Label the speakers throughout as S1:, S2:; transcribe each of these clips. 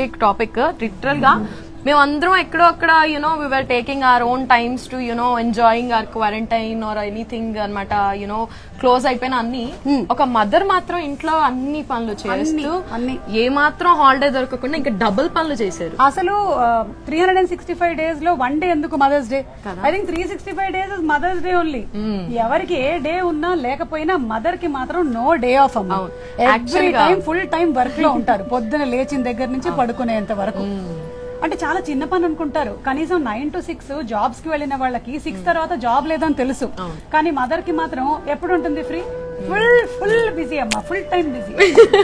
S1: Topic literal గా మేమందరం ఎక్కడో అక్కడ you know we are taking our own times to you know enjoying our quarantine or anything అనమాట యునో క్లోజ్ అయిపోయిన అన్ని ఒక మదర్ మాత్రం ఇంట్లో అన్ని పనులు చేస్తూ
S2: అన్ని.
S1: ఏ మాత్రం హాలిడే దొరకకుండా ఇంకా డబుల్ పనులు చేశారు
S2: అసలు three hundred and sixty five days లో వన్ డే ఎందుకు mother's day I think three sixty five days mother's day only ఎవరికి ఏ డే ఉన్నా లేకపోయినా మదర్ కి మాత్రం నో డే ఆఫ్ అమ్మ
S1: అవును.
S2: ఎవ్రీ
S1: Actually గా-
S2: టైం ఫుల్ టైం వర్క్ లో ఉంటారు పొద్దున లేచిన దగ్గర నుంచి పడుకునేంత వరకు అంటే చాలా చిన్న పని అనుకుంటారు కనీసం నైన్ టు సిక్స్ జాబ్స్ కి వెళ్ళిన వాళ్ళకి సిక్స్ తర్వాత జాబ్ లేదని తెలుసు కానీ మదర్ కి మాత్రం ఎప్పుడు ఉంటుంది ఫ్రీ ఫుల్ ఫుల్ బిజీ అమ్మ full time busy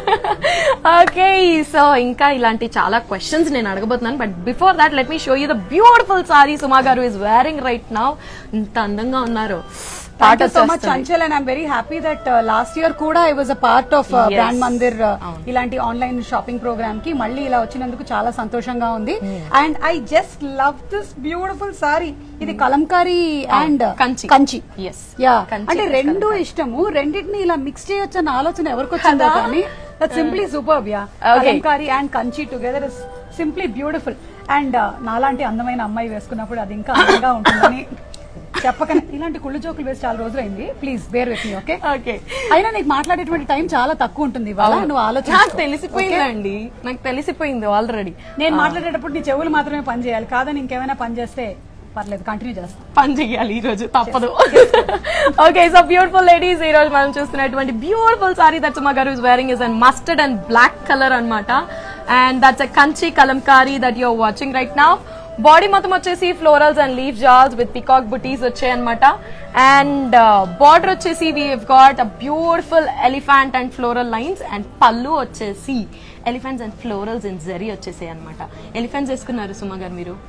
S1: okay so ఇంకా ఇలాంటి చాలా క్వశ్చన్స్ నేను అడగబోతున్నాను but before that let me show you the beautiful sari Suma గారు ఇస్ వేరింగ్ రైట్ నౌ ఇంత అందంగా ఉన్నారు
S2: థ్యాంక్
S1: పాట
S2: you so much Anchal and I'm very happy that last year కూడా I was a part of brand Mandir ఇలాంటి online shopping programme కి మళ్ళీ ఇలా వచ్చినందుకు చాలా సంతోషంగా ఉంది and I just love this beautiful sari ఇది Kalamkari and
S1: Kanchi.
S2: Kanchi
S1: Yes.
S2: Yeah
S1: Kanchi
S2: అంటే
S1: plus
S2: రెండు ఇష్టము రెండింటిని ఇలా మిక్స్ చేయొచ్చు అన్న ఆలోచన ఎవరికి వచ్చిందో కానీ that simply super yeah
S1: Okay.
S2: Kalamkari and Kanchi together is simply beautiful and నాలాంటి అందమైన అమ్మాయి వేసుకున్నప్పుడు అది ఇంకా అందంగా ఉంటుందని చెప్పకనే ఇలాంటి కుళ్ళు జోకులు వేసి చాలా రోజులైంది please bear with me okay
S1: okay
S2: అయినా నీకు మాట్లాడేటువంటి టైం చాలా తక్కువ ఉంటుంది ఇవాళ నువ్వు
S1: నాకు
S2: ఆలోచన
S1: తెలిసిపోయిందండి నాకు తెలిసిపోయింది ఆల్రెడీ
S2: నేను మాట్లాడేటప్పుడు నీ చెవులు మాత్రమే పని చేయాలి కాదని ఇంకేమైనా పని చేస్తే పర్లేదు కంటిన్యూ చేస్తాను
S1: పని చెయ్యాలి ఈ రోజు తప్పదు ఓకే సో బ్యూటిఫుల్ లేడీస్ ఈ రోజు మనం చూస్తున్నటువంటి బ్యూటిఫుల్ సారీ దట్స్ మా గారు is wearing is and mustard and black colour అన్నమాట and that's a Kanchi Kalamkari that your watching right now body మొత్తం వచ్చేసి ఫ్లోరల్స్ అండ్ లీఫ్ జాల్స్ విత్ పికాక్ బుటీస్ వచ్చాయి అనమాట అండ్ బార్డర్ వచ్చేసి we got a beautiful elephant and floral lines and పళ్ళు వచ్చేసి elephants and florals in zari వచ్చేసాయి అనమాట ఎలిఫెంట్స్ వేసుకున్నారు సుమ గారు మీరు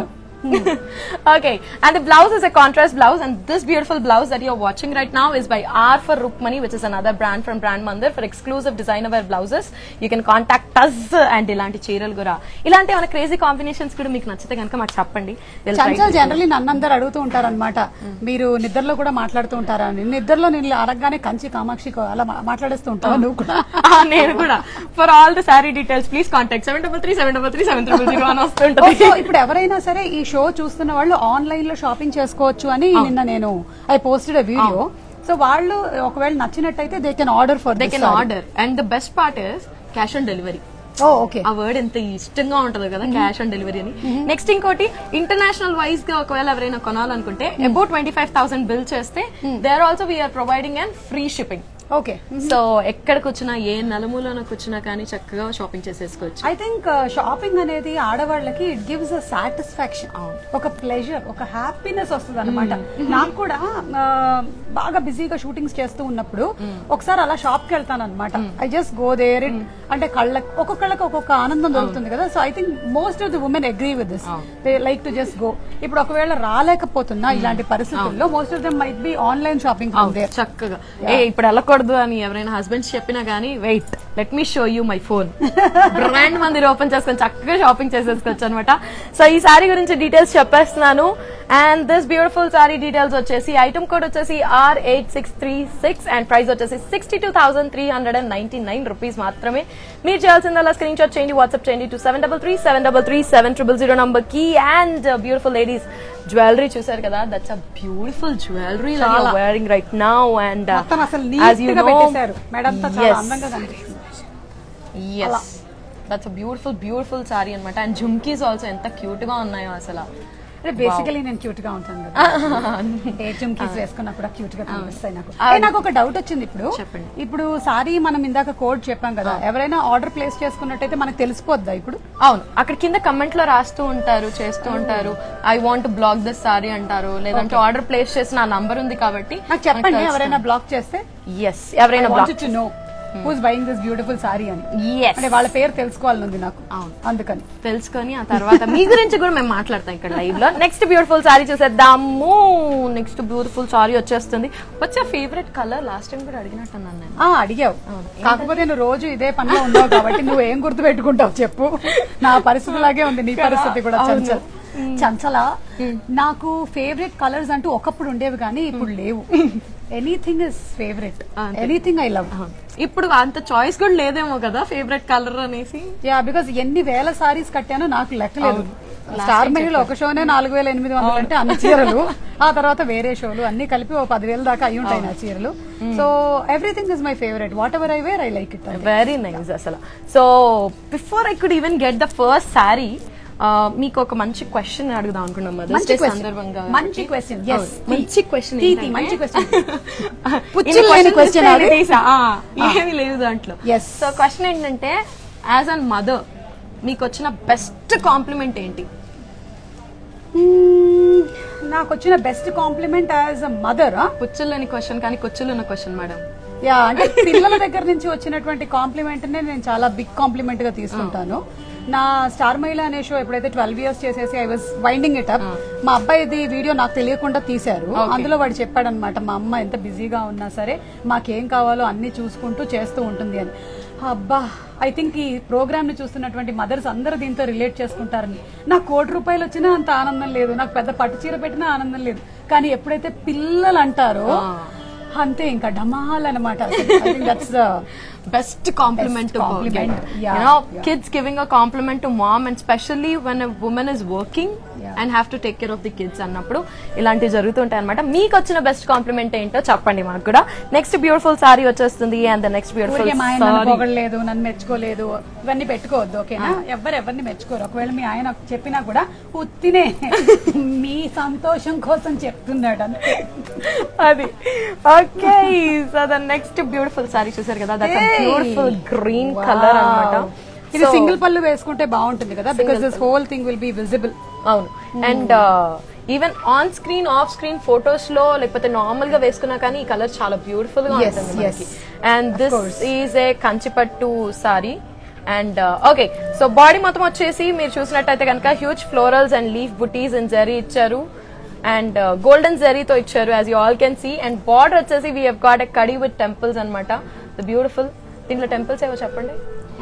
S1: okay and the blouse is a contrast blouse and this beautiful blouse that you're watching right now is by R for Rukmani which is another brand from Brand Mandir for exclusive designer wear blouses you can contact us and ఇలాంటి చీరలు కూడా ఇలాంటి మన crazy combinations కూడా మీకు నచ్చితే కనుక మాకు చెప్పండి We'll try
S2: Chanchal
S1: to-
S2: generally నన్ను అందరు అడుగుతూ ఉంటారు అనమాట మీరు నిద్రలో కూడా మాట్లాడుతూ ఉంటారా అని నిద్రలో నేను అరగ్గానే కంచి కామాక్షి అలా మా- మాట్లాడేస్తూ ఉంటావా నువ్వు కూడా
S1: ఆ, నేను కూడా for all the sari details please contact seven double three seven double three seven triple zero అని వస్తుంటుంది
S2: సో ఇప్పుడు ఎవరైనా సరే ఈ షో చూస్తున్న వాళ్ళు ఆన్లైన్ లో షాపింగ్ చేసుకోవచ్చు అని నిన్న నేను I posted a video so వాళ్ళు ఒకవేళ నచ్చినట్టయితే they can order for
S1: they can order and the best part is cash on delivery
S2: oh okay
S1: ఆ వర్డ్ ఎంత ఇష్టంగా ఉంటది కదా క్యాష్ ఆన్ డెలివరీ అని నెక్స్ట్ ఇంకోటి ఇంటర్నేషనల్ వైజ్ గా ఒకవేళ ఎవరైనా కొనాలనుకుంటే about twenty five thousand bill చేస్తే they are also we are providing and free shipping
S2: okay
S1: so ఎక్కడికి వచ్చినా ఏ నలుమూలనకు వచ్చినా కానీ చక్కగా షాపింగ్ చేసేసుకోవచ్చు
S2: ఐ థింక్ షాపింగ్ అనేది ఆడవాళ్ళకి ఇట్ గివ్స్ అ సాటిస్ఫాక్షన్ ఒక ప్లెజర్ ఒక హ్యాపీనెస్ వస్తుంది అనమాట నాకు కూడా ఆ, బాగా బిజీగా షూటింగ్స్ చేస్తూ ఉన్నప్పుడు ఒకసారి అలా షాప్ కి వెళ్తాను అనమాట I just go there it అంటే కళ్ళ ఒక్కొక్కళ్ళకి ఒక్కొక్క ఆనందం దొరుకుతుంది కదా so I think most of the women agree with this they like to just go ఇప్పుడు ఒకవేళ రాలేకపోతున్నా ఇలాంటి పరిస్థితుల్లో most of them might be online shopping from there
S1: చక్కగా ఏ ఇప్పుడు వెళ్ళకూడదు అని ఎవరైనా హస్బెండ్స్ చెప్పినా గానీ wait let me show you my phone brand Mandir open చేసుకొని చక్కగా షాపింగ్ చేసేసుకోవచ్చు అనమాట సో ఈ సారీ గురించి డీటెయిల్స్ చెప్పేస్తున్నాను and this beautiful sari details వచ్చేసి ఐటమ్ కోడ్ వచ్చేసి R eight six three six and price వచ్చేసి sixty two thousand three hundred and ninety nine rupees మాత్రమే మీరు చేయాల్సిందల్లా స్క్రీన్ షాట్ చేయండి వాట్సాప్ చేయండి to seven double three seven double three seven triple zero number కి and beautiful ladies jewellery చూసారు కదా that's a beautiful jewellery wearing right now and uh,
S2: మొత్తం అసలు
S1: as you
S2: నీట్ గా
S1: know
S2: పెట్టేశారు మేడంతా చాలా
S1: yes,
S2: అందంగా కనిపిస్తుంది
S1: yes that's a beautiful beautiful saree అన్నమాట అండ్ జుమ్కీస్ ఆల్సో ఎంత క్యూట్ గా ఉన్నాయో అసలు
S2: అంటే బేసికలీ నేను క్యూట్ గా ఉంటాను కదా ఏ జుమ్కీస్ వేసుకున్నా కూడా క్యూట్ గా కనిపిస్తాయి నాకు ఏ, నాకు ఒక డౌట్ వచ్చింది ఇప్పుడు
S1: చెప్పండి.
S2: ఇప్పుడు సారీ మనం ఇందాక కోడ్ చెప్పాం కదా ఎవరైనా ఆర్డర్ ప్లేస్ చేసుకున్నట్టయితే మనకు తెలిసిపోద్దా ఇప్పుడు
S1: అవును అక్కడ కింద కమెంట్ లో రాస్తూ ఉంటారు చేస్తూ ఉంటారు I want block this sari అంటారు లేదంటే ఆర్డర్ ప్లేస్ చేసిన ఆ నంబర్ ఉంది కాబట్టి
S2: నాకు చెప్పండి ఎవరైనా బ్లాక్ చేస్తే
S1: ఎస్ ఎవరైనా block
S2: to know who's buying this beautiful sari అని
S1: ఎస్
S2: అంటే వాళ్ళ పేరు తెలుసుకోవాలని ఉంది నాకు
S1: అవును.
S2: అందుకని
S1: తెలుసుకొని ఆ తర్వాత మీ గురించి కూడా మేము మాట్లాడతాం ఇక్కడ లైవ్ లో నెక్స్ట్ బ్యూటిఫుల్ సారీ చూసేద్దాము నెక్స్ట్ బ్యూటిఫుల్ సారీ వచ్చేస్తుంది వచ్చే ఫేవరెట్ కలర్ లాస్ట్ టైం కూడా అడిగినట్టున్నాను నేను
S2: ఆ అడిగావు కాకపోతే నువ్వు రోజు ఇదే పనిలో ఉన్నావు కాబట్టి నువ్వు ఏం గుర్తు పెట్టుకుంటావు చెప్పు నా పరిస్థితి లాగే ఉంది నీ పరిస్థితి కూడా చంచల్ చంచల నాకు ఫేవరెట్ కలర్స్ అంటూ ఒకప్పుడు ఉండేవి కానీ ఇప్పుడు లేవు ఎనీథింగ్ ఇస్ ఫేవరెట్
S1: అంతే.
S2: ఎనీథింగ్ ఐ లవ్
S1: ఇప్పుడు అంత చాయిస్ కూడా లేదేమో కదా ఫేవరెట్ కలర్ అనేసి
S2: యా బికాస్ ఎన్ని వేల సారీస్ కట్టానో నాకు లెక్కలేదు
S1: అవును.
S2: స్టార్ మహిళ ఒక షోనే నాలుగు వేల ఎనిమిది వందలు అంటే అన్ని చీరలు ఆ తర్వాత వేరే షోలు అన్ని కలిపి ఓ పదివేల దాకా అయి ఉంటాయి నా చీరలు so everything is my favourite whatever I wear I like it
S1: very nice అసలు so before I could even get the first sari మీకు ఒక మంచి క్వశ్చన్ అడుగుదాం అనుకున్నాం Mother's
S2: మంచి
S1: Day
S2: question.
S1: సందర్భంగా
S2: మంచి question. Yes.
S1: అవును. మంచి క్వశ్చన్
S2: తీ, తీ, మంచి question. పుచ్చులు లేని question అది.
S1: ఏమీ లేదు దాంట్లో
S2: Yes.
S1: సో క్వశ్చన్ ఏంటంటే యాజ్ అన్ మదర్ మీకు వచ్చిన బెస్ట్ కాంప్లిమెంట్ ఏంటి
S2: నాకు వచ్చిన best compliment as a mother
S1: పుచ్చులు లేని క్వశ్చన్ కానీ కొచ్చులు ఉన్న క్వశ్చన్ మేడం
S2: యా అంటే పిల్లల దగ్గర నుంచి వచ్చినటువంటి కాంప్లిమెంట్ నే నేను చాలా బిగ్ కాంప్లిమెంట్ గా తీసుకుంటాను నా స్టార్ మహిళ అనే షో ఎప్పుడైతే ట్వెల్వ్ ఇయర్స్ చేసేసి I was winding it up మా అబ్బాయిది వీడియో నాకు తెలియకుండా తీశారు అందులో వాడు చెప్పాడనమాట మా అమ్మ ఎంత బిజీగా ఉన్నా సరే మాకేం కావాలో అన్ని చూసుకుంటూ చేస్తూ ఉంటుంది అని అబ్బా ఐ థింక్ ఈ ప్రోగ్రామ్ ని చూస్తున్నటువంటి మదర్స్ అందరూ దీంతో రిలేట్ చేసుకుంటారని నాకు కోటి రూపాయలు వచ్చినా అంత ఆనందం లేదు నాకు పెద్ద పట్టు చీర పెట్టినా ఆనందం లేదు కానీ ఎప్పుడైతే పిల్లలు అంటారో అంతే ఇంకా డమాల్ అనమాట that's
S1: best compliment
S2: Best
S1: to
S2: compliment,
S1: get.
S2: yeah,
S1: you know,
S2: yeah.
S1: kids giving a compliment to mom and especially when a woman is working
S2: Yeah.
S1: and have to take care of the kids అన్నప్పుడు ఇలాంటివి జరుగుతుంటాయి అనమాట మీకు వచ్చిన best complement ఏంటో చెప్పండి మాకు కూడా నెక్స్ట్ బ్యూటిఫుల్ సారీ వచ్చేస్తుంది అండ్ ద నెక్స్ట్ బ్యూటిఫుల్
S2: ఊరికే మా ఆయన నన్ను పొగడలేదు నన్ను మెచ్చుకోలేదు ఇవన్నీ పెట్టుకోవద్దు ఓకేనా ఎవరు ఎవరిని మెచ్చుకోరు ఒకవేళ మీ ఆయన చెప్పినా కూడా ఉత్తినే మీ సంతోషం కోసం చెప్తున్నాడు అంతే
S1: అది okay so the next beautiful sari చూసారు కదా that's
S2: Hey!
S1: Beautiful green colour
S2: Wow.
S1: అన్నమాట
S2: ఇది
S1: So-
S2: సింగిల్ పళ్ళు వేసుకుంటే బాగుంటుంది కదా because this whole thing will be visible
S1: అవును and even on screen of screen photos లో లేకపోతే నార్మల్ గా వేసుకున్నా కానీ ఈ కలర్ చాలా బ్యూటిఫుల్ గా
S2: Yes,
S1: ఉంటుంది
S2: yes.
S1: మనకి and this
S2: course.
S1: Is a Kanchipattu sari and okay so body మొత్తం వచ్చేసి మీరు చూసినట్టయితే కనుక huge florals and leaf butis and zari ఇచ్చారు అండ్ గోల్డెన్ జరీతో ఇచ్చారు as you all can see and border వచ్చేసి వీ హెవ్ గాట్ ఎ కడీ విత్ టెంపుల్స్ అనమాట ద బ్యూటిఫుల్ దీంట్లో టెంపుల్స్ ఏవో చెప్పండి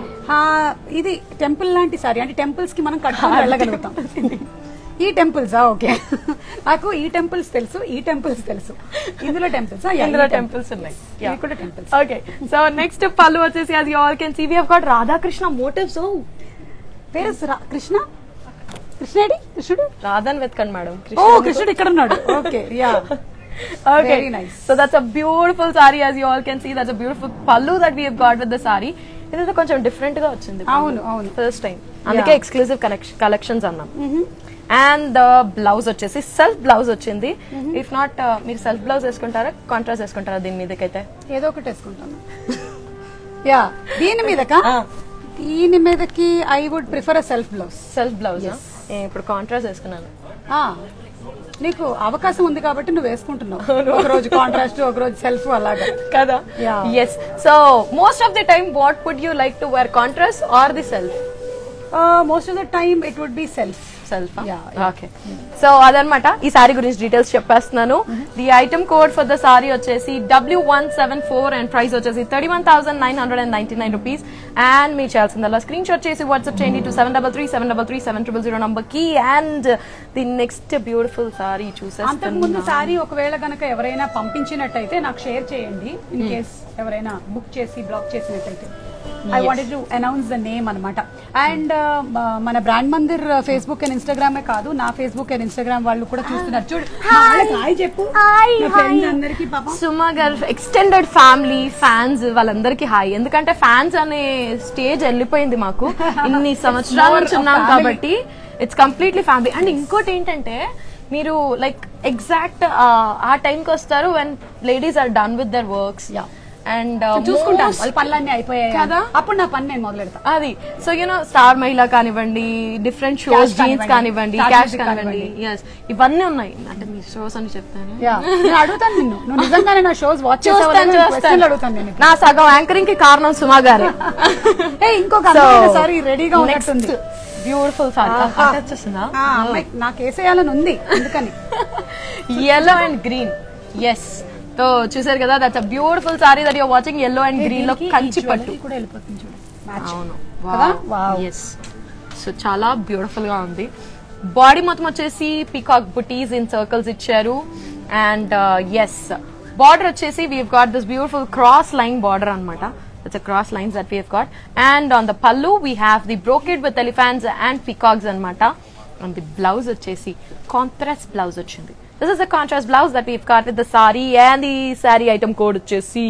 S2: ఇది టెంపుల్ లాంటి సారీ అంటే టెంపుల్స్ కి మనం కట్టుకుని వెళ్ళగలుగుతాం ఈ టెంపుల్స్ ఓకే నాకు ఈ టెంపుల్స్ తెలుసు ఈ టెంపుల్స్ తెలుసు ఇందులో టెంపుల్స్
S1: ఇందులో టెంపుల్స్ ఉన్నాయి
S2: ఇవి కూడా టెంపుల్స్
S1: ఓకే సో నెక్స్ట్ పళ్ళు వచ్చేసి అది all can see we have got Radhakrishna motifs
S2: పేరు రా- కృష్ణ కృష్ణేడి కృష్ణుడు
S1: రాధాని వెతకండి మేడం
S2: ఓ కృష్ణుడు ఇక్కడ ఉన్నాడు okay yeah
S1: Okay.
S2: Very nice.
S1: So that's a beautiful saree as you all can see. That's a beautiful pallu that we have got with the saree. ఇది కొంచెం different గా వచ్చింది
S2: అవును, అవును.
S1: ఫస్ట్ టైం అందుకే ఎక్స్క్లూజివ్ కలెక్షన్స్ అన్నాం and the blouse వచ్చేసి self blouse వచ్చింది ఇఫ్ నాట్ మీరు సెల్ఫ్ బ్లౌజ్ వేసుకుంటారా కాంట్రాస్ట్ వేసుకుంటారా దీని మీదకైతే
S2: ఏదో ఒకటి వేసుకుంటాను యా దీని మీదక దీని మీదకి I would prefer a self blouse
S1: self blouse ఇప్పుడు కాంట్రాస్ట్ వేసుకున్నాను
S2: నీకు అవకాశం ఉంది కాబట్టి నువ్వు వేసుకుంటున్నావు ఒక రోజు కాంట్రాస్ట్ ఒక రోజు సెల్ఫ్ అలాగా
S1: కదా
S2: Yeah.
S1: Yes so most of the time what would you like to wear contrast or the self
S2: most of the time it would be self
S1: self
S2: Yeah,
S1: okay so అదనమాట ఈ సారీ గురించి details చెప్పేస్తున్నాను the item code for the sorry వచ్చేసి W one seven four and price వచ్చేసి thirty one thousand nine hundred and ninety nine rupees and మీరు చేయాల్సిందల్లా screen shot చేసి WhatsApp చేయండి to seven double three seven double three seven triple zero number కి and the next beautiful sari
S2: అంతకు ముందు
S1: చూసేస్తున్నా
S2: sorry ఒకవేళ గనక ఎవరైనా పంపించినట్టయితే నాకు షేర్ చేయండి ఇన్ కేస్ ఎవరైనా బుక్ చేసి బ్లాక్ చేసినట్టయితే I wanted to announce the name అనమాట అండ్ మన brand Mandir Facebook and Instagram కాదు నా ఫేస్బుక్ అండ్ ఇన్స్టాగ్రామ్ వాళ్ళు కూడా చూస్తున్నారు చూడు మా వాళ్ళకి హాయ్ చెప్పు నా ఫ్రెండ్స్ అందరికి పాపం
S1: Suma garu extended family fans వాళ్ళందరికీ హాయ్ ఎందుకంటే ఫ్యాన్స్ అనే స్టేజ్ వెళ్ళిపోయింది మాకు ఇన్ని సంవత్సరాల
S2: More
S1: నుంచి
S2: of
S1: ఉన్నాం
S2: family.
S1: కాబట్టి ఇట్స్ కంప్లీట్లీ ఫ్యామిలీ అండ్ ఇంకోటి ఏంటంటే మీరు లైక్ ఎగ్జాక్ట్ ఆ టైంకి వస్తారు when ladies are done with their works
S2: Yeah.
S1: అండ్
S2: చూసుకుంటాను వాళ్ళ పనులన్నీ అయిపోయాయి
S1: కదా?
S2: అప్పుడు నా పని నేను మొదలెడతా
S1: అది సో యూనో స్టార్ మహిళ కానివ్వండి డిఫరెంట్ షోస్
S2: Cash
S1: జీన్స్
S2: కానివ్వండి,
S1: కానివ్వండి
S2: Star
S1: క్యాష్
S2: Music
S1: కానివ్వండి ఎస్ ఇవన్నీ ఉన్నాయి అంటే మీ షోస్ అని చెప్తాను
S2: యా నేను అడుగుతాను నిన్ను నువ్వు నిజంగానే నా షోస్ వాచ్
S1: చూస్తాను
S2: చేస్తాను
S1: చూస్తాను
S2: అడుగుతాను నేను
S1: నా సగం యాంకరింగ్ కి కారణం సుమా గారే
S2: ఏ ఇంకొక అందమైన సారీ రెడీగా ఉన్నట్టుంది
S1: బ్యూటిఫుల్ సారీ
S2: ఆహా.
S1: వచ్చేస్తుందా
S2: ఆ, అమ్మాయి నాకు వేసేయాలని ఉంది అందుకని
S1: yellow and green yes so చూసారు కదా that's a beautiful sorry that your watching yellow and green లో
S2: దీనికి ఈ
S1: కంచి పట్టు
S2: jewelry కూడా వెళ్ళిపోతుంది చూడు మ్యాచ్
S1: అవును
S2: కదా? Wow.
S1: ఎస్ సో చాలా బ్యూటిఫుల్ గా ఉంది బాడీ మొత్తం వచ్చేసి పీకాక్ బుటీస్ ఇన్ సర్కిల్స్ ఇచ్చారు అండ్ ఎస్ బార్డర్ వచ్చేసి we've got this beautiful cross line border అనమాట That's a cross lines that we have got. And on the pallu, we have the brocade with elephants and peacocks anamata. And the blouse వచ్చేసి contrast blouse వచ్చింది. This is the contrast blouse that we've got with the sari and the sari item code వచ్చేసి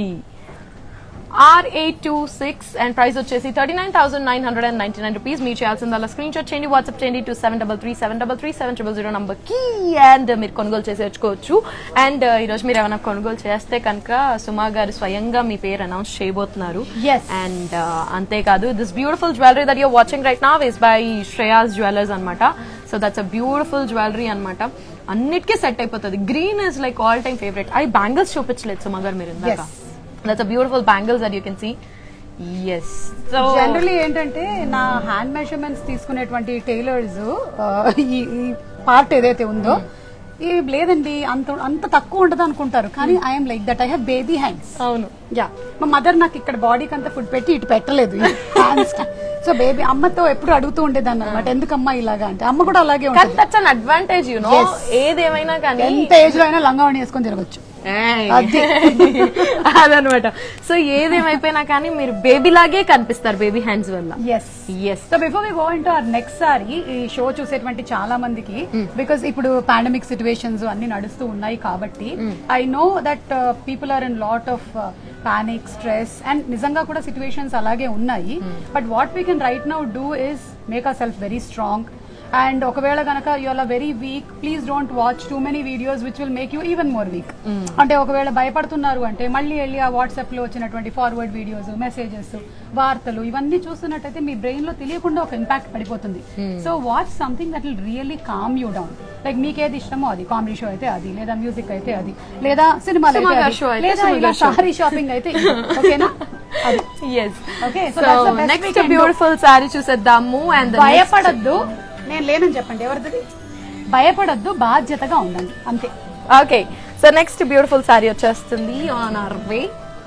S1: R826 and price వచ్చేసి 39,999 rupees మీరు చేయాల్సిందల్లా screen shot చేయండి WhatsApp చేయండి to seven double three seven double three seven triple zero number కి and మీరు కొనుగోలు చేసి వచ్చుకోవచ్చు అండ్ ఈరోజు మీరు ఏమైనా కొనుగోలు చేస్తే కనుక సుమా గారు స్వయంగా మీ పేరు అనౌన్స్ చేయబోతున్నారు
S2: Yes.
S1: అండ్ అంతేకాదు this beautiful jewellery that you're watching right నా ఇస్ బై శ్రేయాస్ జ్యువెలర్స్ అనమాట so that's a beautiful jewellery అనమాట అన్నిటికీ సెట్ అయిపోతుంది green is like all time favourite I bangles చూపించలేదు సుమా గారు మీరు ఇందాక
S2: Yes.
S1: That's a beautiful bangles that you can see yes so
S2: generally ఏంటంటే నా హ్యాండ్ మెజర్మెంట్స్ తీసుకునేటువంటి టైలర్స్ ఈ ఈ పార్ట్ ఏదైతే ఉందో ఈ లేదండి అంత అంత తక్కువ ఉండదు అనుకుంటారు కానీ I'm like that I have baby hands
S1: అవును
S2: యా మా మదర్ నాకు ఇక్కడ బాడీకి అంత ఫుడ్ పెట్టి ఇటు పెట్టలేదు హ్యాండ్స్ సో బేబీ అమ్మతో ఎప్పుడు అడుగుతూ ఉండేదాన్ని అనమాట ఎందుకమ్మా ఇలాగా అంటే అమ్మ కూడా అలాగే
S1: కానీ
S2: ఉంటుంది
S1: that's an advantage you know
S2: Yes.
S1: ఏదేమైనా కానీ
S2: ఎంత ఏజ్ లో అయినా లంగావణి వేసుకొని తిరగచ్చు అది.
S1: అదనమాట సో ఏదేమైపోయినా కానీ మీరు బేబీ లాగే కనిపిస్తారు బేబీ హ్యాండ్స్ వల్ల
S2: yes
S1: yes
S2: so before we go into our next సారి ఈ షో చూసేటువంటి చాలా మందికి బికాస్ ఇప్పుడు పాండమిక్ సిచ్యువేషన్స్ అన్ని నడుస్తూ ఉన్నాయి కాబట్టి I know that people are in lot of panic stress and నిజంగా కూడా సిచ్యువేషన్స్ అలాగే ఉన్నాయి but what we can right now do is make our self very strong and ఒకవేళ గనక you are very weak please don't watch too many videos which will make you even more weak అంటే ఒకవేళ భయపడుతున్నారు అంటే మళ్ళీ వెళ్ళి ఆ WhatsApp లో వచ్చినటువంటి ఫార్వర్డ్ వీడియోస్ మెసేజెస్ వార్తలు ఇవన్నీ చూస్తున్నట్టయితే మీ బ్రెయిన్ లో తెలియకుండా ఒక ఇంపాక్ట్ పడిపోతుంది so watch something that will really calm you down like మీకు ఏది ఇష్టమో అది కామెడీ షో అయితే అది లేదా మ్యూజిక్ అయితే అది లేదా సినిమాలు అయితే
S1: సినిమా
S2: అది,
S1: show అయితే
S2: లేదా
S1: సినిమా
S2: ఇలా
S1: show.
S2: సారీ షాపింగ్ అయితే ఇది. ఓకేనా అది
S1: yes
S2: Okay, so
S1: so
S2: that's the best we
S1: next
S2: can do.
S1: Beautiful sari చూసేద్దాము అండ్
S2: భయపడద్దు నేను లేనని చెప్పండి ఎవరిది భయపడద్దు బాధ్యతగా ఉండండి అంతే
S1: okay so next beautiful sorry వచ్చేస్తుంది ఆన్ ఆర్ వే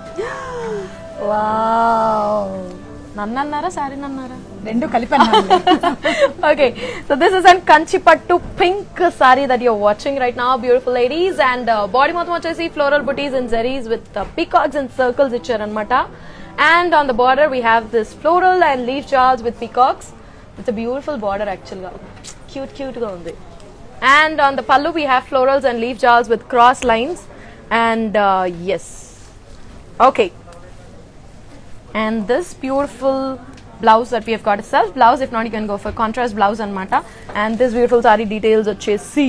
S1: నన్ను అన్నారా సారీ అన్నారా
S2: రెండు కలిపి అన్నాను.
S1: okay, so this is an Kanchipattu pink saree that you're watching right now, beautiful ladies. And uh, body మొత్తం వచ్చేసి floral booties and zaris with uh, peacocks and circles ఇచ్చారనమాట And on the border we have this floral and leaf jars with peacocks. It's a beautiful border actually. Cute, cute గా ఉంది. And on the pallu we have florals and leaf jars with cross lines. And uh, yes. Okay. and this beautiful blouse that we have got is self blouse if not you can go for contrast blouse anamata and this beautiful saree details వచ్చేసి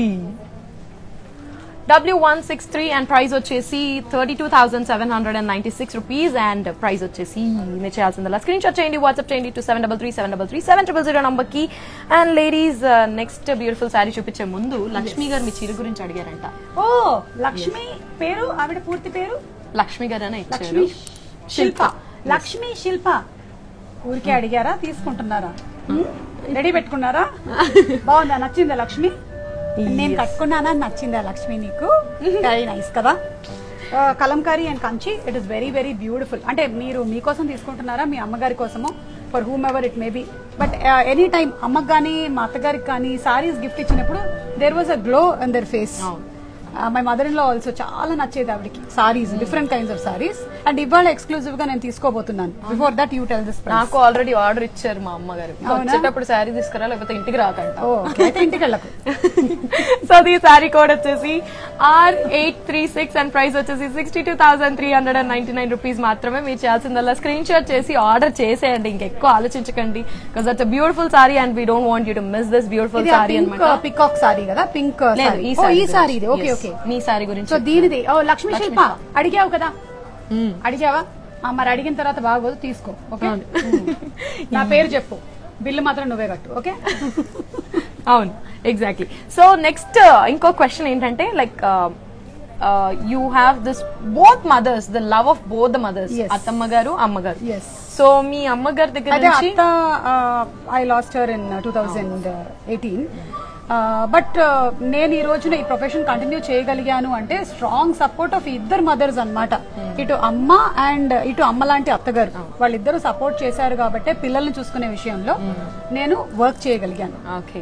S1: W163 and price వచ్చేసి 32,796 rupees and price వచ్చేసి మీరు చేయాల్సిందల్లా screen shot చేయండి WhatsApp చేయండి to seven double three seven double three seven triple zero number కి and ladies next beautiful sari చూపించే ముందు లక్ష్మి గారు మీ చీర గురించి అడిగారంట
S2: ఓ లక్ష్మి పేరు ఆవిడ పూర్తి పేరు
S1: లక్ష్మి గారు అని ఇచ్చారు
S2: లక్ష్మి శిల్ప లక్ష్మి శిల్ప ఊరికే అడిగారా తీసుకుంటున్నారా రెడీ పెట్టుకున్నారా బాగుందా నచ్చిందా లక్ష్మి నేను కట్టుకున్నానా నచ్చిందా లక్ష్మి నీకు వెరీ నైస్ కదా ఆ, Kalamkari and Kanchi it is very very beautiful అంటే మీరు మీకోసం తీసుకుంటున్నారా మీ అమ్మగారి కోసమో for whom ever it may be but any time అమ్మకి కానీ మా అత్తగారికి కానీ సారీస్ గిఫ్ట్ ఇచ్చినప్పుడు there was a glow in their face
S1: అవును.
S2: My mother in law also చాలా నచ్చేది ఆవిడకి saris different kinds of saris and ఇవాళ ఎక్స్క్లూజివ్ గా నేను తీసుకోబోతున్నాను before that you tell this
S1: నాకు ఆల్రెడీ ఆర్డర్ ఇచ్చారు మా అమ్మగారు వచ్చేటప్పుడు శారీ తీసుకురా లేకపోతే ఇంటికి రాకంట
S2: అయితే ఇంటికి వెళ్ళకు
S1: సో ది శారీ కోడ్ వచ్చేసి R eight three six and price వచ్చేసి sixty two thousand three hundred and ninety nine rupees మాత్రమే మీరు చేయాల్సిందల్లా స్క్రీన్ షాట్ చేసి ఆర్డర్ చేసేయండి ఇంకెక్కువ ఆలోచించకండి because that's beautiful sari and we don't want you to miss this beautiful
S2: ఇది
S1: సారీ
S2: పింక్
S1: అనమాట
S2: పికాక్ సారీ కదా పింక్
S1: లేదు ఈ
S2: ఈ
S1: సారీ
S2: సారీ ఇది ఓకే ఓకే
S1: మీ సారీ గురించి
S2: సో దీనిది ఓ లక్ష్మి శిల్ప అడిగావు కదా అడిగావా ఆ, మరి అడిగిన తర్వాత బాగోదు తీసుకో ఓకే నా పేరు చెప్పు బిల్లు మాత్రం నువ్వే కట్టు ఓకే
S1: అవును ఎగ్జాక్ట్లీ సో నెక్స్ట్ ఇంకో క్వశ్చన్ ఏంటంటే like you have this both mothers the love of both the mothers
S2: Yes.
S1: అత్తమ్మ గారు అమ్మగారు
S2: ఎస్
S1: సో మీ అమ్మగారి దగ్గర
S2: అదే
S1: నుంచి
S2: అత్త I lost her in two thousand eighteen but నేను ఈ రోజున ఈ ప్రొఫెషన్ కంటిన్యూ చేయగలిగాను అంటే స్ట్రాంగ్ సపోర్ట్ ఆఫ్ ఇద్దరు మదర్స్ అన్నమాట ఇటు అమ్మ అండ్ ఇటు అమ్మ లాంటి అత్తగారు వాళ్ళిద్దరూ సపోర్ట్ చేశారు కాబట్టి పిల్లల్ని చూసుకునే విషయంలో నేను వర్క్ చేయగలిగాను
S1: okay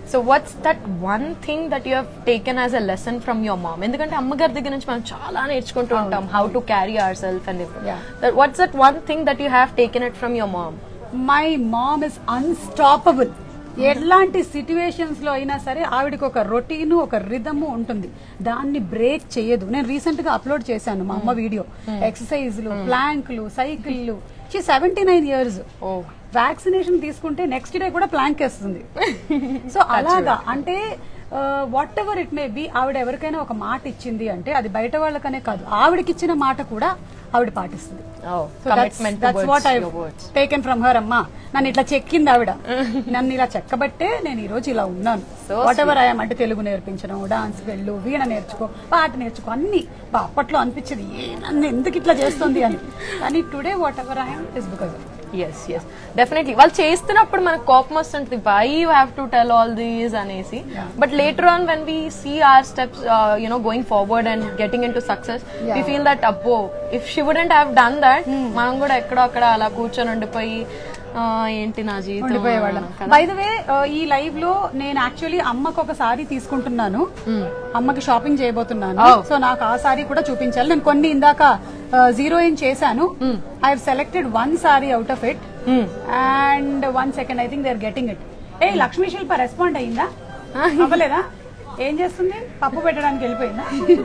S1: so what's that one thing that you have taken as a lesson from your mom ఎందుకంటే అమ్మగారి దగ్గర నుంచి మనం చాలా నేర్చుకుంటూ ఉంటాం how to carry our self and
S2: Yeah.
S1: What's that one thing that you have taken it from your mom
S2: my mom is unstoppable ఎలాంటి situations లో అయినా సరే ఆవిడకి ఒక రొటీన్ ఒక రిధము ఉంటుంది దాన్ని బ్రేక్ చేయదు నేను రీసెంట్ గా అప్లోడ్ చేశాను మా అమ్మ వీడియో ఎక్సర్సైజ్లు ప్లాంక్లు సైకిళ్ళు she seventy nine years
S1: oh
S2: vaccination తీసుకుంటే నెక్స్ట్ డే కూడా ప్లాంక్ వేస్తుంది సో అలాగా అంటే whatever it may be ఆవిడ ఎవరికైనా ఒక మాట ఇచ్చింది అంటే అది బయట వాళ్ళకనే కాదు ఆవిడకి ఇచ్చిన మాట కూడా ఆవిడ పాటిస్తుంది
S1: commitment
S2: what I taken from her అమ్మా నన్ను ఇట్లా చెక్కింది ఆవిడ నన్ను ఇలా చెక్కబట్టే నేను ఈ రోజు ఇలా ఉన్నాను
S1: So
S2: వాట్ ఎవర్ ఐఎమ్ అంటే తెలుగు నేర్పించడం డాన్స్ వెళ్ళు వీణ నేర్చుకో పాట నేర్చుకో అన్ని బా, అప్పట్లో అనిపించేది ఏ నన్ను ఎందుకు ఇట్లా చేస్తుంది అని కానీ today whatever I'm is because
S1: yes yes definitely వాళ్ళు చేస్తున్నప్పుడు మనకు కోపం వస్తుంటుంది why you have to tell all these అనేసి
S2: Yeah.
S1: But later on when we see our steps you know going forward and getting into success we
S2: Yeah.
S1: Feel that అబ్బో if she wouldn't have done that మనం కూడా ఎక్కడో అక్కడ అలా కూర్చొని ఉండిపోయి "ఆ, ఏంటి నా జీవితం
S2: ఉండిపోయేవాళ్ళం
S1: కదా.
S2: బై ద వే ఈ లైవ్ లో నేను యాక్చువల్లీ అమ్మకు ఒక సారీ తీసుకుంటున్నాను అమ్మకి షాపింగ్ చేయబోతున్నాను
S1: Oh.
S2: సో నాకు ఆ సారీ కూడా చూపించాలి నేను కొన్ని ఇందాక జీరో ఇన్ చేశాను I selected one saree out of it
S1: Hmm.
S2: And one second I think they are getting it ఏ లక్ష్మీ శిల్ప రెస్పాండ్ అయ్యిందా అవ్వలేదా ఏం చేస్తుంది పప్పు పెట్టడానికి వెళ్ళిపోయిందా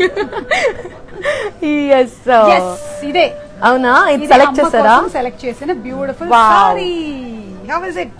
S1: Yes, uh,
S2: Yes, ఇదే
S1: అవునా ఇది సెలెక్ట్ చేస్తారా
S2: సెలెక్ట్ చేసిన beautiful
S1: Wow.
S2: Saree how is it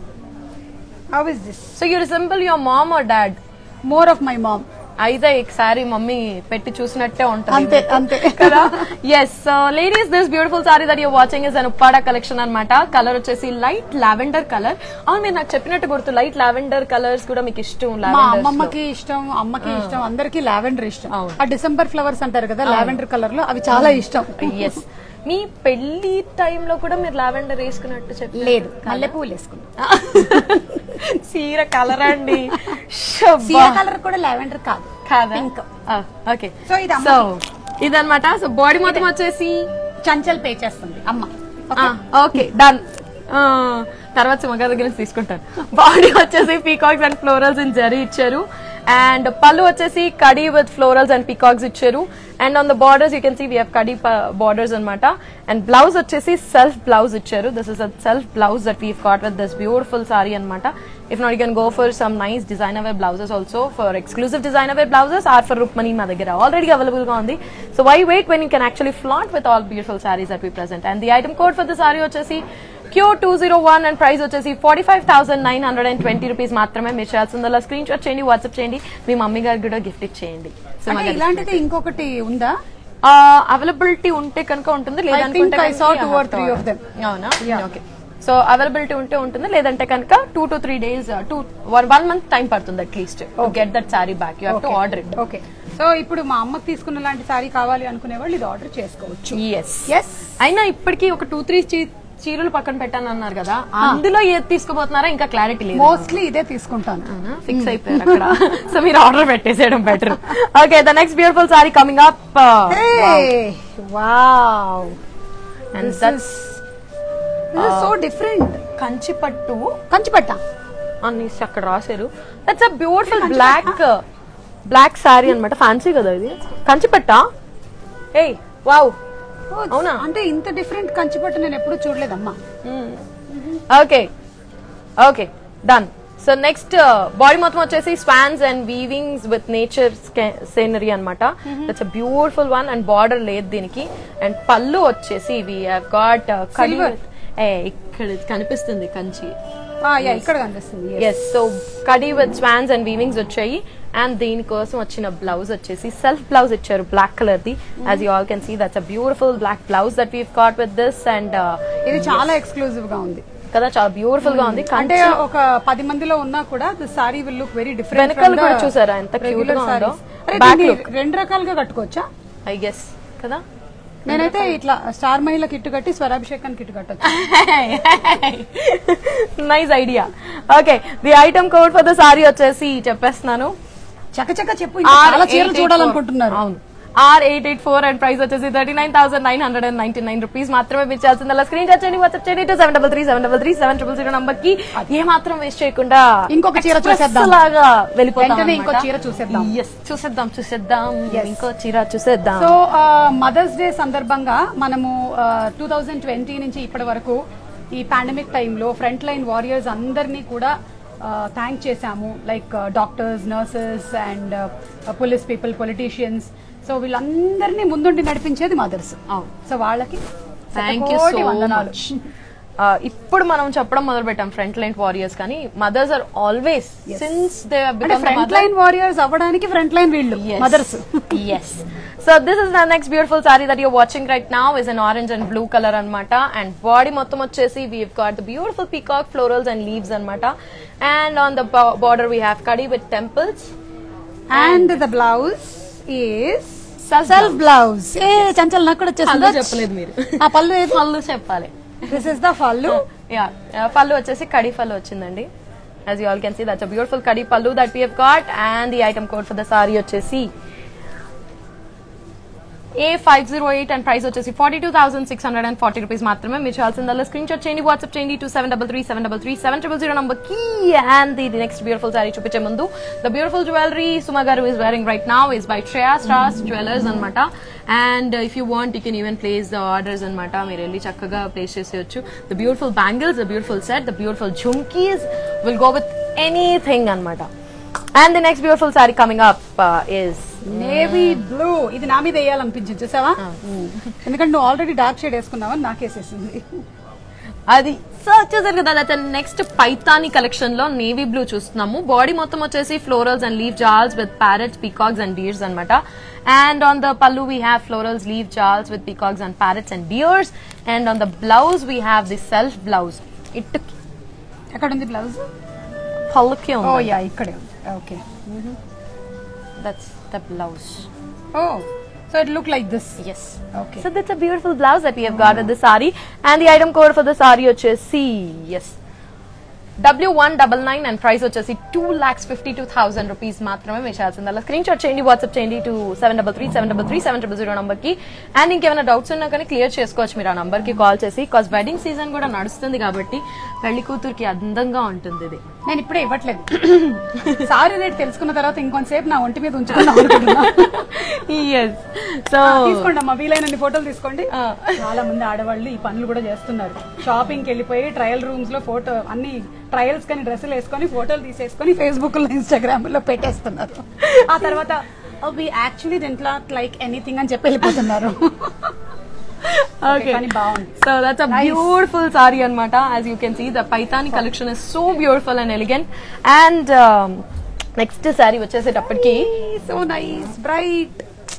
S2: how is this
S1: so you resemble your mom or dad
S2: more of my mom
S1: అయితే ఒకసారి మమ్మీ పెట్టి చూసినట్టే ఉంటుంది
S2: అంతే, అంతే.
S1: కదా yes so ladies this beautiful sorry that you watching is an Uppada collection అన్నమాట colour వచ్చేసి లైట్ లావెండర్ కలర్ అవును మీరు నాకు చెప్పినట్టు గుర్తు లైట్ లావెండర్ కలర్స్ కూడా మీకు ఇష్టం
S2: మా
S1: లావెండర్
S2: అమ్మమ్మకి ఇష్టం అమ్మకి ఇష్టం అందరికి లావెండర్ ఇష్టం
S1: అవును.
S2: ఆ డిసెంబర్ ఫ్లవర్స్ అంటారు కదా లావెండర్ కలర్ లో అవి చాలా ఇష్టం
S1: ఎస్ మీ పెళ్లి టైంలో కూడా మీరు లావెండర్ వేసుకున్నట్టు చెప్పి
S2: లేదు మల్లెపూలు వేసుకున్నాం
S1: చీర కలర్ అండి
S2: సీర కలర్ కూడా లావెండర్ కాదు
S1: కాదా
S2: Pink.
S1: ఓకే
S2: So, ఇది
S1: సో
S2: అమ్మకి.
S1: ఇదన్నమాట సో బాడీ మొత్తం వచ్చేసి
S2: చంచల్ పే చేస్తుంది అమ్మ
S1: ఓకే డన్ తర్వాత సుమగా దగ్గర నుంచి తీసుకుంటాను బాడీ వచ్చేసి peacocks and florals in zari ఇచ్చారు అండ్ పళ్ళు వచ్చేసి kadi with florals and peacocks ఇచ్చారు and on the borders you can see we have kadi borders అనమాట అండ్ బ్లౌజ్ వచ్చేసి సెల్ఫ్ బ్లౌజ్ ఇచ్చారు this is a self blouse that we got with this beautiful saree అనమాట if not you can go for some nice designer wear blouses also for exclusive designer wear blouses or for Rukmini మా దగ్గర already available గా ఉంది so why wait when you can actually flat with all beautiful sarees that we present and the item code for the sorry వచ్చేసి Q two zero one and price వచ్చేసి forty five thousand nine hundred and twenty rupees మాత్రమే మీరు చేయాల్సిందల్లా screen shot చేయండి WhatsApp చేయండి మీ mummy గారికి కూడా gift ఇచ్చేయండి సో
S2: అంటే ఇలాంటిది ఇంకొకటి ఉందా
S1: అవైలబిలిటీ ఉంటే కనుక ఉంటుంది
S2: think
S1: లేదనుకుంటే
S2: I saw
S1: కనుక
S2: two
S1: you
S2: or
S1: have to
S2: three of
S1: order.
S2: them.
S1: అవునా
S2: Yeah.
S1: ఓకే సో అవైలబిలిటీ ఉంటే ఉంటుంది లేదంటే కనుక two to three days to one one month time పడుతుంది at least get that saree back you have to order it
S2: okay so ఇప్పుడు మా అమ్మకి తీసుకున్న లాంటి సారీ కావాలి అనుకునే వాళ్ళు ఇది ఆర్డర్ చేసుకోవచ్చు
S1: ఎస్
S2: ఎస్
S1: అయినా ఇప్పటికీ ఒక టూ త్రీ చీరలు పక్కన పెట్టాను అన్నారు కదా అందులో ఏది తీసుకోబోతున్నారా ఇంకా క్లారిటీ లేదు
S2: మోస్ట్లీ ఇదే తీసుకుంటాను
S1: ఫిక్స్ అయిపోయారు అక్కడ సో మీరు ఆర్డర్ పెట్టేసేయడం better okay the next beautiful saree coming up
S2: wow
S1: and that's
S2: so different
S1: Kanchi పట్టు
S2: కంచిపట్ట
S1: అనేసి అక్కడ రాశారు that's a beautiful black black saree అన్నమాట ఫ్యాన్సీ కదా ఇది కంచి పట్ట ఏయ్ వావ్ అవునా?
S2: అంటే ఇంత డిఫరెంట్ కంచిపట్టు నేను ఎప్పుడు చూడలేదమ్మా
S1: okay okay done so next body మొత్తం వచ్చేసి swans and weavings with nature scenery అనమాట that's a beautiful one and border లేదు దీనికి అండ్ పళ్ళు వచ్చేసి వి హావ్ గాట్
S2: Silver.
S1: ఏ ఇక్కడ కనిపిస్తుంది కంచి
S2: ఆ, యా, ఇక్కడ కనిపిస్తుంది yes.
S1: Yes so kadi with swans and weavings వచ్చాయి అండ్ దీనికోసం వచ్చిన బ్లౌజ్ వచ్చేసి సెల్ఫ్ బ్లౌజ్ ఇచ్చారు black colour the as you all can see that's a beautiful black blouse that we got with this and
S2: ఇది చాలా exclusive గా ఉంది
S1: కదా చాలా బ్యూటిఫుల్ గా ఉంది
S2: అంటే
S1: కంచి
S2: ఒక పది మందిలో ఉన్నా కూడా the saree will look very different
S1: వెనకాల కూడా చూసారా ఎంత cute గా ఉందో? Back look.
S2: రెండు రకాలుగా కట్టుకోవచ్చా
S1: ఐ గెస్ కదా
S2: నేనైతే ఇట్లా స్టార్ మహిళ కిట్టు కట్టి స్వరాభిషేకం కిట్టు కట్టొచ్చు
S1: nice idea okay the item code for the sorry వచ్చేసి చెప్పేస్తున్నాను
S2: చక్క చక్క చెప్పు ఇంకా చాలా చీరలు చూడాలనుకుంటున్నారు
S1: అవును R eight eight four and price వచ్చేసి thirty nine thousand nine hundred and ninety nine rupees మాత్రమే మీరు చేయాల్సింది అలా స్క్రీన్ షాట్ చేయండి వాట్సాప్ చేయండి two seven double three seven double three seven triple zero number కి ఏ మాత్రం వేస్ట్ చేయకుండా
S2: ఇంకొక చీర
S1: express
S2: చూసేద్దాం.
S1: లాగా వెళ్ళిపోతాం
S2: వెంటనే ఇంకో
S1: అన్నమాట.
S2: చీర చూసేద్దాం.
S1: Yes, చూసేద్దాం చూసేద్దాం
S2: Yes.
S1: ఇంకో చీర చూసేద్దాం
S2: సో మదర్స్ డే సందర్భంగా మనము టూ థౌజండ్ ట్వంటీ నుంచి ఇప్పటి వరకు ఈ పాండమిక్ టైంలో ఫ్రంట్ లైన్ వారియర్స్ అందరినీ కూడా థ్యాంక్ చేశాము like doctors nurses and police people politicians so వీళ్ళందరినీ ముందుండి నడిపించేది మదర్స్
S1: అవును.
S2: సో వాళ్ళకి
S1: థ్యాంక్ యూ
S2: శతకోటి
S1: సో
S2: వందనాలు.
S1: మచ్ ఇప్పుడు మనం చెప్పడం మొదలు పెట్టాం ఫ్రంట్ లైన్ వారియర్స్ కానీ mothers are always since they
S2: అంటే ఫ్రంట్ లైన్ వారియర్స్ అవ్వడానికి ఫ్రంట్ లైన్ వీళ్ళు mothers
S1: yes. So this is the next beautiful saree that you're watching right now is an orange and blue color anmata and body మొత్తం వచ్చేసి we've got the beautiful peacock florals and leaves anmata and on the bo- border we have kadi with temples
S2: and the blouse is
S1: Self
S2: self blouse ఏ చంచల్ నాకు కూడా
S1: పళ్ళు
S2: వచ్చేసింది
S1: చెప్పలేదు మీరు
S2: ఆ పళ్ళు ఏది
S1: పళ్ళు చెప్పాలి
S2: this is the pallu
S1: yeah pallu వచ్చేసి కడి పళ్ళు వచ్చిందండి as you all can see that's a beautiful kadi pallu that we have got and the item code for the saree వచ్చేసి A five zero eight and price వచ్చేసి forty two thousand six hundred and forty rupees మాత్రమే మీరు చేయాల్సిందల్లా screen shot చేయండి WhatsApp చేయండి two seven double three seven double three seven triple zero number కి and the next beautiful saree చూపించే ముందు the beautiful jewellery Suma గారు is wearing right now is by Shreya stars jewellers అనమాట and if you want you can even place the orders అనమాట మీరు వెళ్ళి చక్కగా place చేసేయచ్చు the beautiful bangles the beautiful set the beautiful jhumkis will go with anything అనమాట and the next beautiful saree coming up is
S2: navy blue ఇది నా మీద వేయాలనిపించింది చూసావా ఎందుకంటే నువ్వు ఆల్రెడీ డార్క్ షేడ్ వేసుకున్నావని నాకేసేసింది
S1: అది సో వచ్చేసరికి కదా దట్ నెక్స్ట్ పైతాని కలెక్షన్ లో నేవీ బ్లూ చూస్తున్నాము బాడీ మొత్తం వచ్చేసి florals and leave jaals with parrots peacocks and deers and and on the pallu we have florals leave jaals with peacocks and parrots and deers and on the blouse we have the self blouse it
S2: ఎక్కడ ఉంది blouse
S1: పళ్ళుకి
S2: ఓ
S1: ఉంది
S2: yeah ఇక్కడే ఉంది okay
S1: that's the blouse
S2: ఓ so it look like this
S1: Yes.
S2: Okay.
S1: So that's a beautiful blouse that we have got with the sari. And the item code for the sari వచ్చేసి yes. W one double nine and price వచ్చేసి two lakhs fifty two thousand rupees మాత్రమే మీరు చేయాల్సింది అలా screen shot చేయండి WhatsApp చేయండి to seven double three seven double three seven triple zero number కి and ఇంకేమైనా డౌట్స్ ఉన్నా కానీ క్లియర్ చేసుకోవచ్చు మీరు ఆ నంబర్ కి కాల్ చేసి కాజ్ వెడ్డింగ్ సీజన్ కూడా నడుస్తుంది కాబట్టి పెళ్లి కూతురికి అందంగా ఉంటుంది ఇది
S2: నేను ఇప్పుడే ఇవ్వట్లేదు సారీ రేట్ తెలుసుకున్న తర్వాత ఇంకొంతసేపు నా ఒంటి మీద ఉంచుకుందాం అనుకుంటున్నా
S1: ఎస్ సో
S2: తీసుకోండి అమ్మా వీలైనన్ని ఫోటోలు తీసుకోండి చాలా మంది ఆడవాళ్ళు ఈ పనులు కూడా చేస్తున్నారు షాపింగ్ కి వెళ్ళిపోయి ట్రయల్ రూమ్స్ లో ఫోటో అన్ని ట్రయల్స్ కానీ డ్రెస్సులు వేసుకొని ఫోటోలు తీసేసుకొని ఫేస్బుక్ లో ఇన్స్టాగ్రామ్ లో పెట్టేస్తున్నారు ఆ తర్వాత we actually didn't not like anything అని చెప్పి వెళ్ళిపోతున్నారు
S1: Okay.
S2: కానీ బాగుంది
S1: So that's a beautiful sari anmata. As you can see, the Paithani collection is so beautiful and elegant. And um, next saree వచ్చేసేటప్పటికి
S2: so nice bright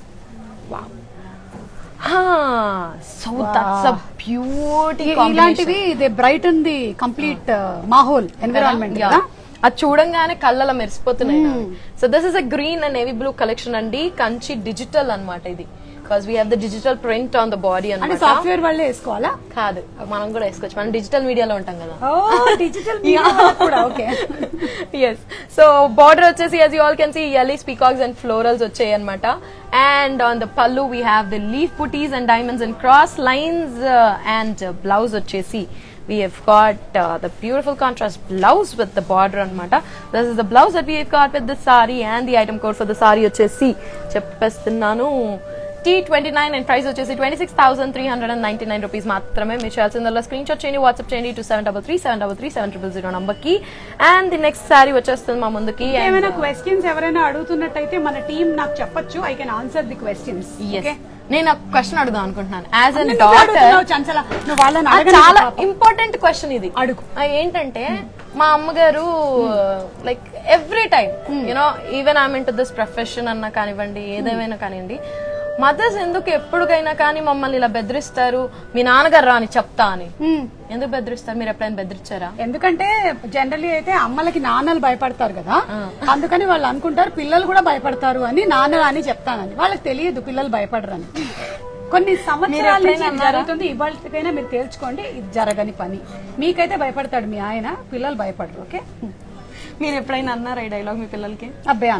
S1: so that's a beauty
S2: ఇలాంటివి they bright and the complete mahaul environment కదా
S1: అది చూడంగానే కళ్ళలో మెరిసిపోతున్నాయి so this is a green and navy blue collection అండి Kanchi digital అన్నమాట ఇది because we have the digital print on the body
S2: అంటే
S1: అన్నమాట
S2: సాఫ్ట్వేర్ వాళ్ళే వేసుకోవాలా
S1: కాదు మనం కూడా వేసుకోవచ్చు మనం డిజిటల్ మీడియాలో ఉంటాం కదా
S2: ఓ డిజిటల్ కూడా ఓకే
S1: ఎస్ సో బార్డర్ వచ్చేసి as you all can see yellow peacocks and florals వచ్చాయి అనమాట and on the pallu we have the leaf butis and diamonds and cross lines and blouse వచ్చేసి we have got uh, the beautiful contrast blouse with the border anamata this is the blouse that we have got with the sari and the item code for the sari వచ్చేసి చెప్పేస్తున్నాను T twenty nine and price వచ్చేసి twenty six thousand three hundred and ninety nine rupees మాత్రమే మీరు చేయాల్సిందల్లా screen shot చేయండి WhatsApp చేయండి two seven double three seven double three seven triple zero number కి and the next saree వచ్చేస్తుంది మా ముందుకి and,
S2: ఏమైనా క్వశ్చన్స్ ఎవరైనా అడుగుతున్నట్టయితే మన టీం నాకు చెప్పొచ్చు I can answer the questions
S1: yes. నేను ఒక క్వశ్చన్ అడుగుదాం అనుకుంటున్నాను యాజ్ అన్
S2: నువ్వు
S1: డాటర్
S2: అడుగుతున్నావు చంచల నువ్వు వాళ్ళని అడగని
S1: చాలా
S2: పాపం.
S1: ఇంపార్టెంట్ క్వశ్చన్ ఇది
S2: అడుగు.
S1: ఆ, ఏంటంటే మా అమ్మగారు like every time you know even I mean to this profession అన్నా కానివ్వండి ఏదేమైనా కానివ్వండి మదర్స్ ఎందుకు ఎప్పుడుకైనా కానీ మమ్మల్ని ఇలా బెదిరిస్తారు మీ నాన్నగారు రా అని చెప్తా అని
S2: Hmm.
S1: ఎందుకు బెదిరిస్తారు మీరు ఎప్పుడైనా బెదిరించారా
S2: ఎందుకంటే జనరలీ అయితే అమ్మలకి నాన్నలు భయపడతారు కదా అందుకని వాళ్ళు అనుకుంటారు పిల్లలు కూడా భయపడతారు అని నాన్న అని చెప్తానని వాళ్ళకి తెలియదు పిల్లలు భయపడరని కొన్ని సంవత్సరాల నుంచి ఇది జరుగుతుంది ఇవాళకైనా మీరు తేల్చుకోండి ఇది జరగని పని మీకైతే భయపడతాడు మీ ఆయన పిల్లలు భయపడరు ఓకే
S1: మీరు ఎప్పుడైనా అన్నారా ఈ డైలాగ్ మీ పిల్లలకి
S2: అబ్బాయి అనలే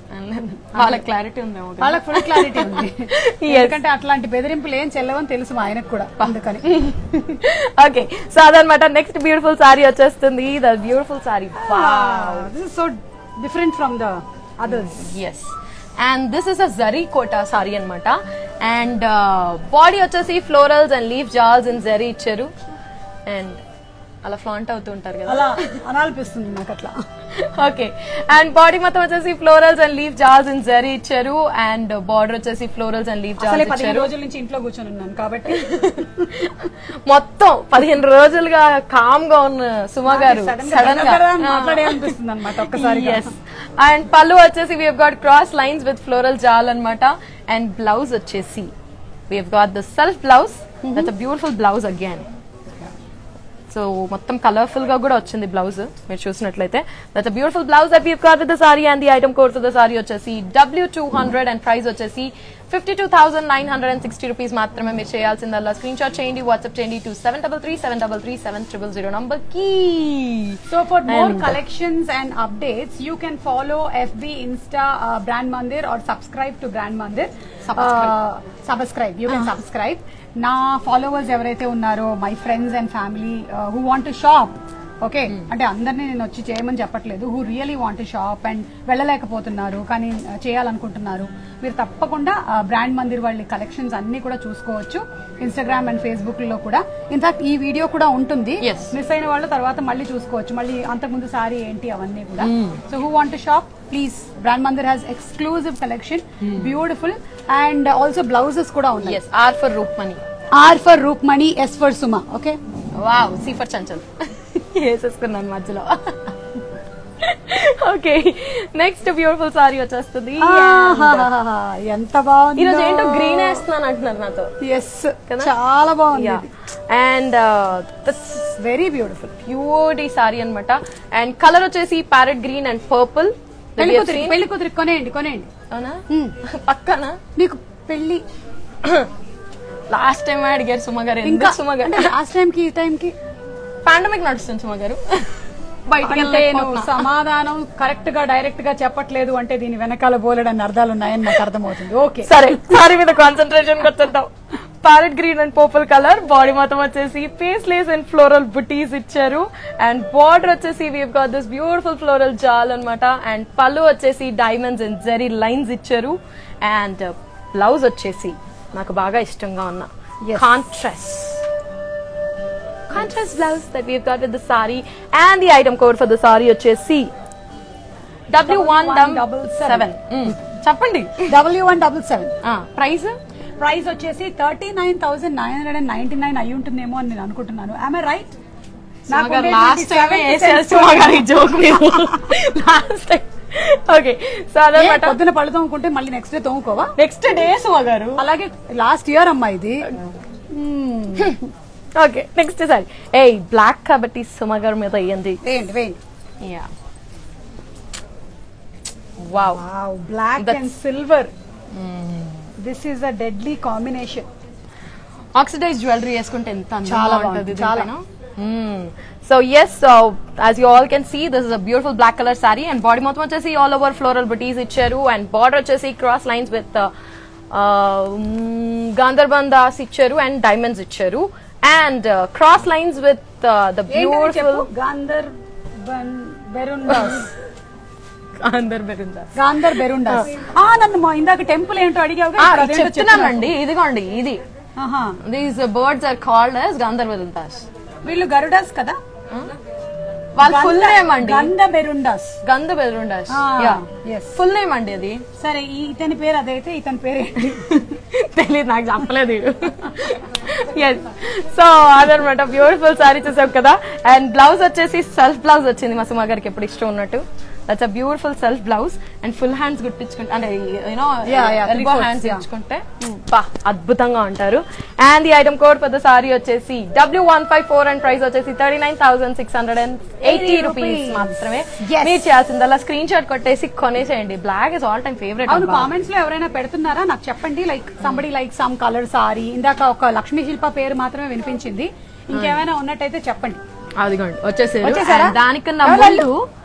S1: వాళ్ళకి క్లారిటీ ఉందేమో కదా.
S2: వాళ్ళకి ఫుల్ క్లారిటీ ఉంది
S1: Yes.
S2: ఎందుకంటే అట్లాంటి బెదిరింపులు ఏం చెల్లవని తెలుసు మా ఆయనకు కూడా అందుకని
S1: ఓకే సో అదనమాట నెక్స్ట్ బ్యూటిఫుల్ సారీ వచ్చేస్తుంది the beautiful saree
S2: this is so different from the others
S1: yes and this is a zari Kota saree అనమాట అండ్ బాడీ వచ్చేసి florals and leaf jaals and zari ఇచ్చారు అండ్ అలా ఫ్లాంట్ అవుతూ ఉంటారు కదా
S2: అలా అనాలనిపిస్తుంది నాకు అట్లా
S1: ఓకే అండ్ బాడీ మొత్తం వచ్చేసి florals and leaf jaals and zari ఇచ్చారు అండ్ బార్డర్ వచ్చేసి ఫ్లోరల్స్ అండ్ లీఫ్
S2: అసలే
S1: జాల్స్
S2: పదిహేను
S1: ఇచ్చారు
S2: రోజుల నుంచి ఇంట్లో కూర్చొని ఉన్నాను కాబట్టి
S1: మొత్తం పదిహేను రోజులుగా కామ్ గా ఉన్న సుమ గారు
S2: సడన్
S1: సడన్
S2: గా
S1: గా
S2: మాట్లాడే అనిపిస్తుంది అనమాట ఒక్కసారి
S1: ఎస్ అండ్ పళ్ళు వచ్చేసి we got cross lines with floral jaal అన్నమాట అండ్ బ్లౌజ్ వచ్చేసి we got the self blouse that beautiful blouse again so మొత్తం కలర్ఫుల్ గా కూడా వచ్చింది బ్లౌజ్ మీరు చూసినట్లయితే that's beautiful blouse that we've got with the sorry and the item code for the sorry వచ్చేసి W two hundred and price వచ్చేసి fifty two thousand nine hundred and sixty rupees మాత్రమే మీరు చేయాల్సిందల్లా స్క్రీన్ షాట్ చేయండి WhatsApp చేయండి two seven double three seven double three seven triple zero number కి
S2: So for more
S1: And-
S2: collections and updates, you can follow FB, Insta, uh, Brand Mandir or subscribe to Brand Mandir.
S1: Subscribe.
S2: Uh, subscribe. You can subscribe. నా followers ఎవరైతే ఉన్నారో my friends and family who want to shop okay అంటే అందరినీ నేను వచ్చి చేయమని చెప్పట్లేదు who really want shop and వెళ్ళలేకపోతున్నారు కానీ uh, చేయాలనుకుంటున్నారు మీరు తప్పకుండా బ్రాండ్ మందిర్ వాళ్ళ కలెక్షన్స్ అన్ని కూడా చూసుకోవచ్చు ఇన్స్టాగ్రామ్ అండ్ ఫేస్బుక్ లో కూడా ఇన్ఫాక్ట్ ఈ వీడియో కూడా ఉంటుంది
S1: Yes.
S2: మిస్ అయిన వాళ్ళు తర్వాత మళ్ళీ చూసుకోవచ్చు మళ్ళీ అంతకుముందు సారీ ఏంటి అవన్నీ కూడా so who want shop please brand Mandir has exclusive collection beautiful and also blouses కూడా ఉన్నాయి
S1: yes R for Roopmani
S2: R for Roopmani S for Suma okay
S1: wow C for Chanchal వేసేసుకున్నాను మధ్యలో ఓకే నెక్స్ట్ బ్యూటిఫుల్ సారీ వచ్చేస్తుంది
S2: ఎంత బాగుంది
S1: ఈరోజు ఏంటో గ్రీన్ వేస్తున్నాను అంటున్నారు నాతో
S2: ఎస్
S1: కదా?
S2: చాలా బాగుంది
S1: and
S2: very beautiful
S1: purity sari అన్నమాట అండ్ కలర్ వచ్చేసి ప్యారెట్ గ్రీన్ అండ్ పర్పుల్
S2: పెళ్లి కూతురి పెళ్లి కూతురి కొనేయండి కొనేయండి
S1: అవునా
S2: Hmm.
S1: పక్కన
S2: మీకు పెళ్లి
S1: లాస్ట్ టైం అడిగారు సుమ గారు
S2: ఇంకా
S1: ఎందుకు సుమ గారు
S2: లాస్ట్ టైం కి ఈ టైం కి
S1: పాండమిక్ నడుస్తుంది సుమ గారు బయటికి
S2: అంటే నువ్వు
S1: వెళ్ళలేకపోతున్నా.
S2: సమాధానం కరెక్ట్ గా డైరెక్ట్ గా చెప్పట్లేదు అంటే దీని వెనకాల బోలెడన్ని అర్థాలు ఉన్నాయని నాకు అర్థమవుతుంది ఓకే
S1: సరే సారీ మీద కాన్సన్ట్రేషన్ వచ్చేద్దాం parrot green and purple colour body మొత్తం వచ్చేసి paisleys and floral butis ఇచ్చారు అండ్ బార్డర్ వచ్చేసి we've got this beautiful floral jaal అన్నమాట అండ్ పళ్ళు వచ్చేసి డైమండ్స్ అండ్ జెరీ లైన్స్ ఇచ్చారు అండ్ బ్లౌజ్ వచ్చేసి నాకు బాగా ఇష్టంగా ఉన్న
S2: Yes.
S1: Contrast contrast blouse that we've got with the sorry and the item code for the sorry వచ్చేసి డబ్ల్యూ వన్ డబల్ సెవెన్ చెప్పండి
S2: W one double seven
S1: price
S2: price వచ్చేసి thirty nine thousand nine hundred and ninety nine అయి ఉంటుందేమో అని నేను అనుకుంటున్నాను I right
S1: last time joke last time okay so అదనమాట
S2: పొద్దున పళ్ళు తోముకుంటే మళ్ళీ నెక్స్ట్ డే తోముకోవా
S1: నెక్స్ట్ డే సుమ గారు
S2: అలాగే లాస్ట్ ఇయర్ అమ్మా ఇది
S1: okay next sari a black కాబట్టి సుమ గారి మీద అయ్యింది
S2: వేయండి వేయండి
S1: yeah wow
S2: black
S1: That's-
S2: and silver this is a deadly combination
S1: oxidise jewellery వేసుకుంటే ఎంత
S2: చాలా
S1: అందంగా
S2: బాగుంది,
S1: ఉంటుంది
S2: చాలా.
S1: So yes as you all can see this is a beautiful black colour sari and body మొత్తం వచ్చేసి ఆల్ ఓవర్ ఫ్లోరల్ బుటీస్ ఇచ్చారు అండ్ బార్డర్ వచ్చేసి cross lines with Gandaberundas ఇచ్చారు అండ్ డైమండ్స్ ఇచ్చారు and cross lines with the beautiful
S2: Gandaberundas
S1: Gandaberundas
S2: Gandaberundas ఆ నన్ను మా ఇందాక టెంపుల్ ఏంటో అడిగావు
S1: చెప్తున్నానండి ఇదిగోండి ఇది these birds are called as Gandaberundas
S2: వీళ్ళు గరుడాస్ కదా
S1: వాళ్ళ ఫుల్ నేమ్ అండి
S2: Gandaberundas
S1: Gandaberundas
S2: Ah, yes.
S1: Full name అండి అది
S2: సరే ఈ ఇతని పేరు అదైతే ఇతని పేరు ఏంటి
S1: తెలియదు నాకు చెప్పలేదు ఎస్ సో అదనమాట బ్యూటిఫుల్ సారీ చూసాం కదా అండ్ బ్లౌజ్ వచ్చేసి సెల్ఫ్ బ్లౌజ్ వచ్చింది మా సుమా గారికి ఎప్పుడు ఇష్టం ఉన్నట్టు that's a beautiful self blouse and full hands గుట్టించుకుంటే అంటే you know
S2: Yeah, yeah, three
S1: elbow
S2: folds,
S1: hands
S2: yeah.
S1: ఇచ్చుకుంటే బా అద్భుతంగా ఉంటారు and the item code for the sorry వచ్చేసి W one five four and price వచ్చేసి thirty nine thousand six hundred and eighty rupees
S2: rupees.
S1: మాత్రమే
S2: Yes.
S1: మీరు చేయాల్సిందల్లా screen screenshot కొట్టేసి కొనేసేయండి black is all time favourite
S2: అవును కామెంట్స్ లో ఎవరైనా పెడుతున్నారా నాకు చెప్పండి like somebody like some colour sari ఇందాక ఒక లక్ష్మీ శిల్ప పేరు మాత్రమే వినిపించింది ఇంకేమైనా ఉన్నట్టయితే చెప్పండి
S1: అదిగోండి వచ్చేసారు
S2: వచ్చేసారా?
S1: And దానికన్నా
S2: ఎవరు
S1: ముందు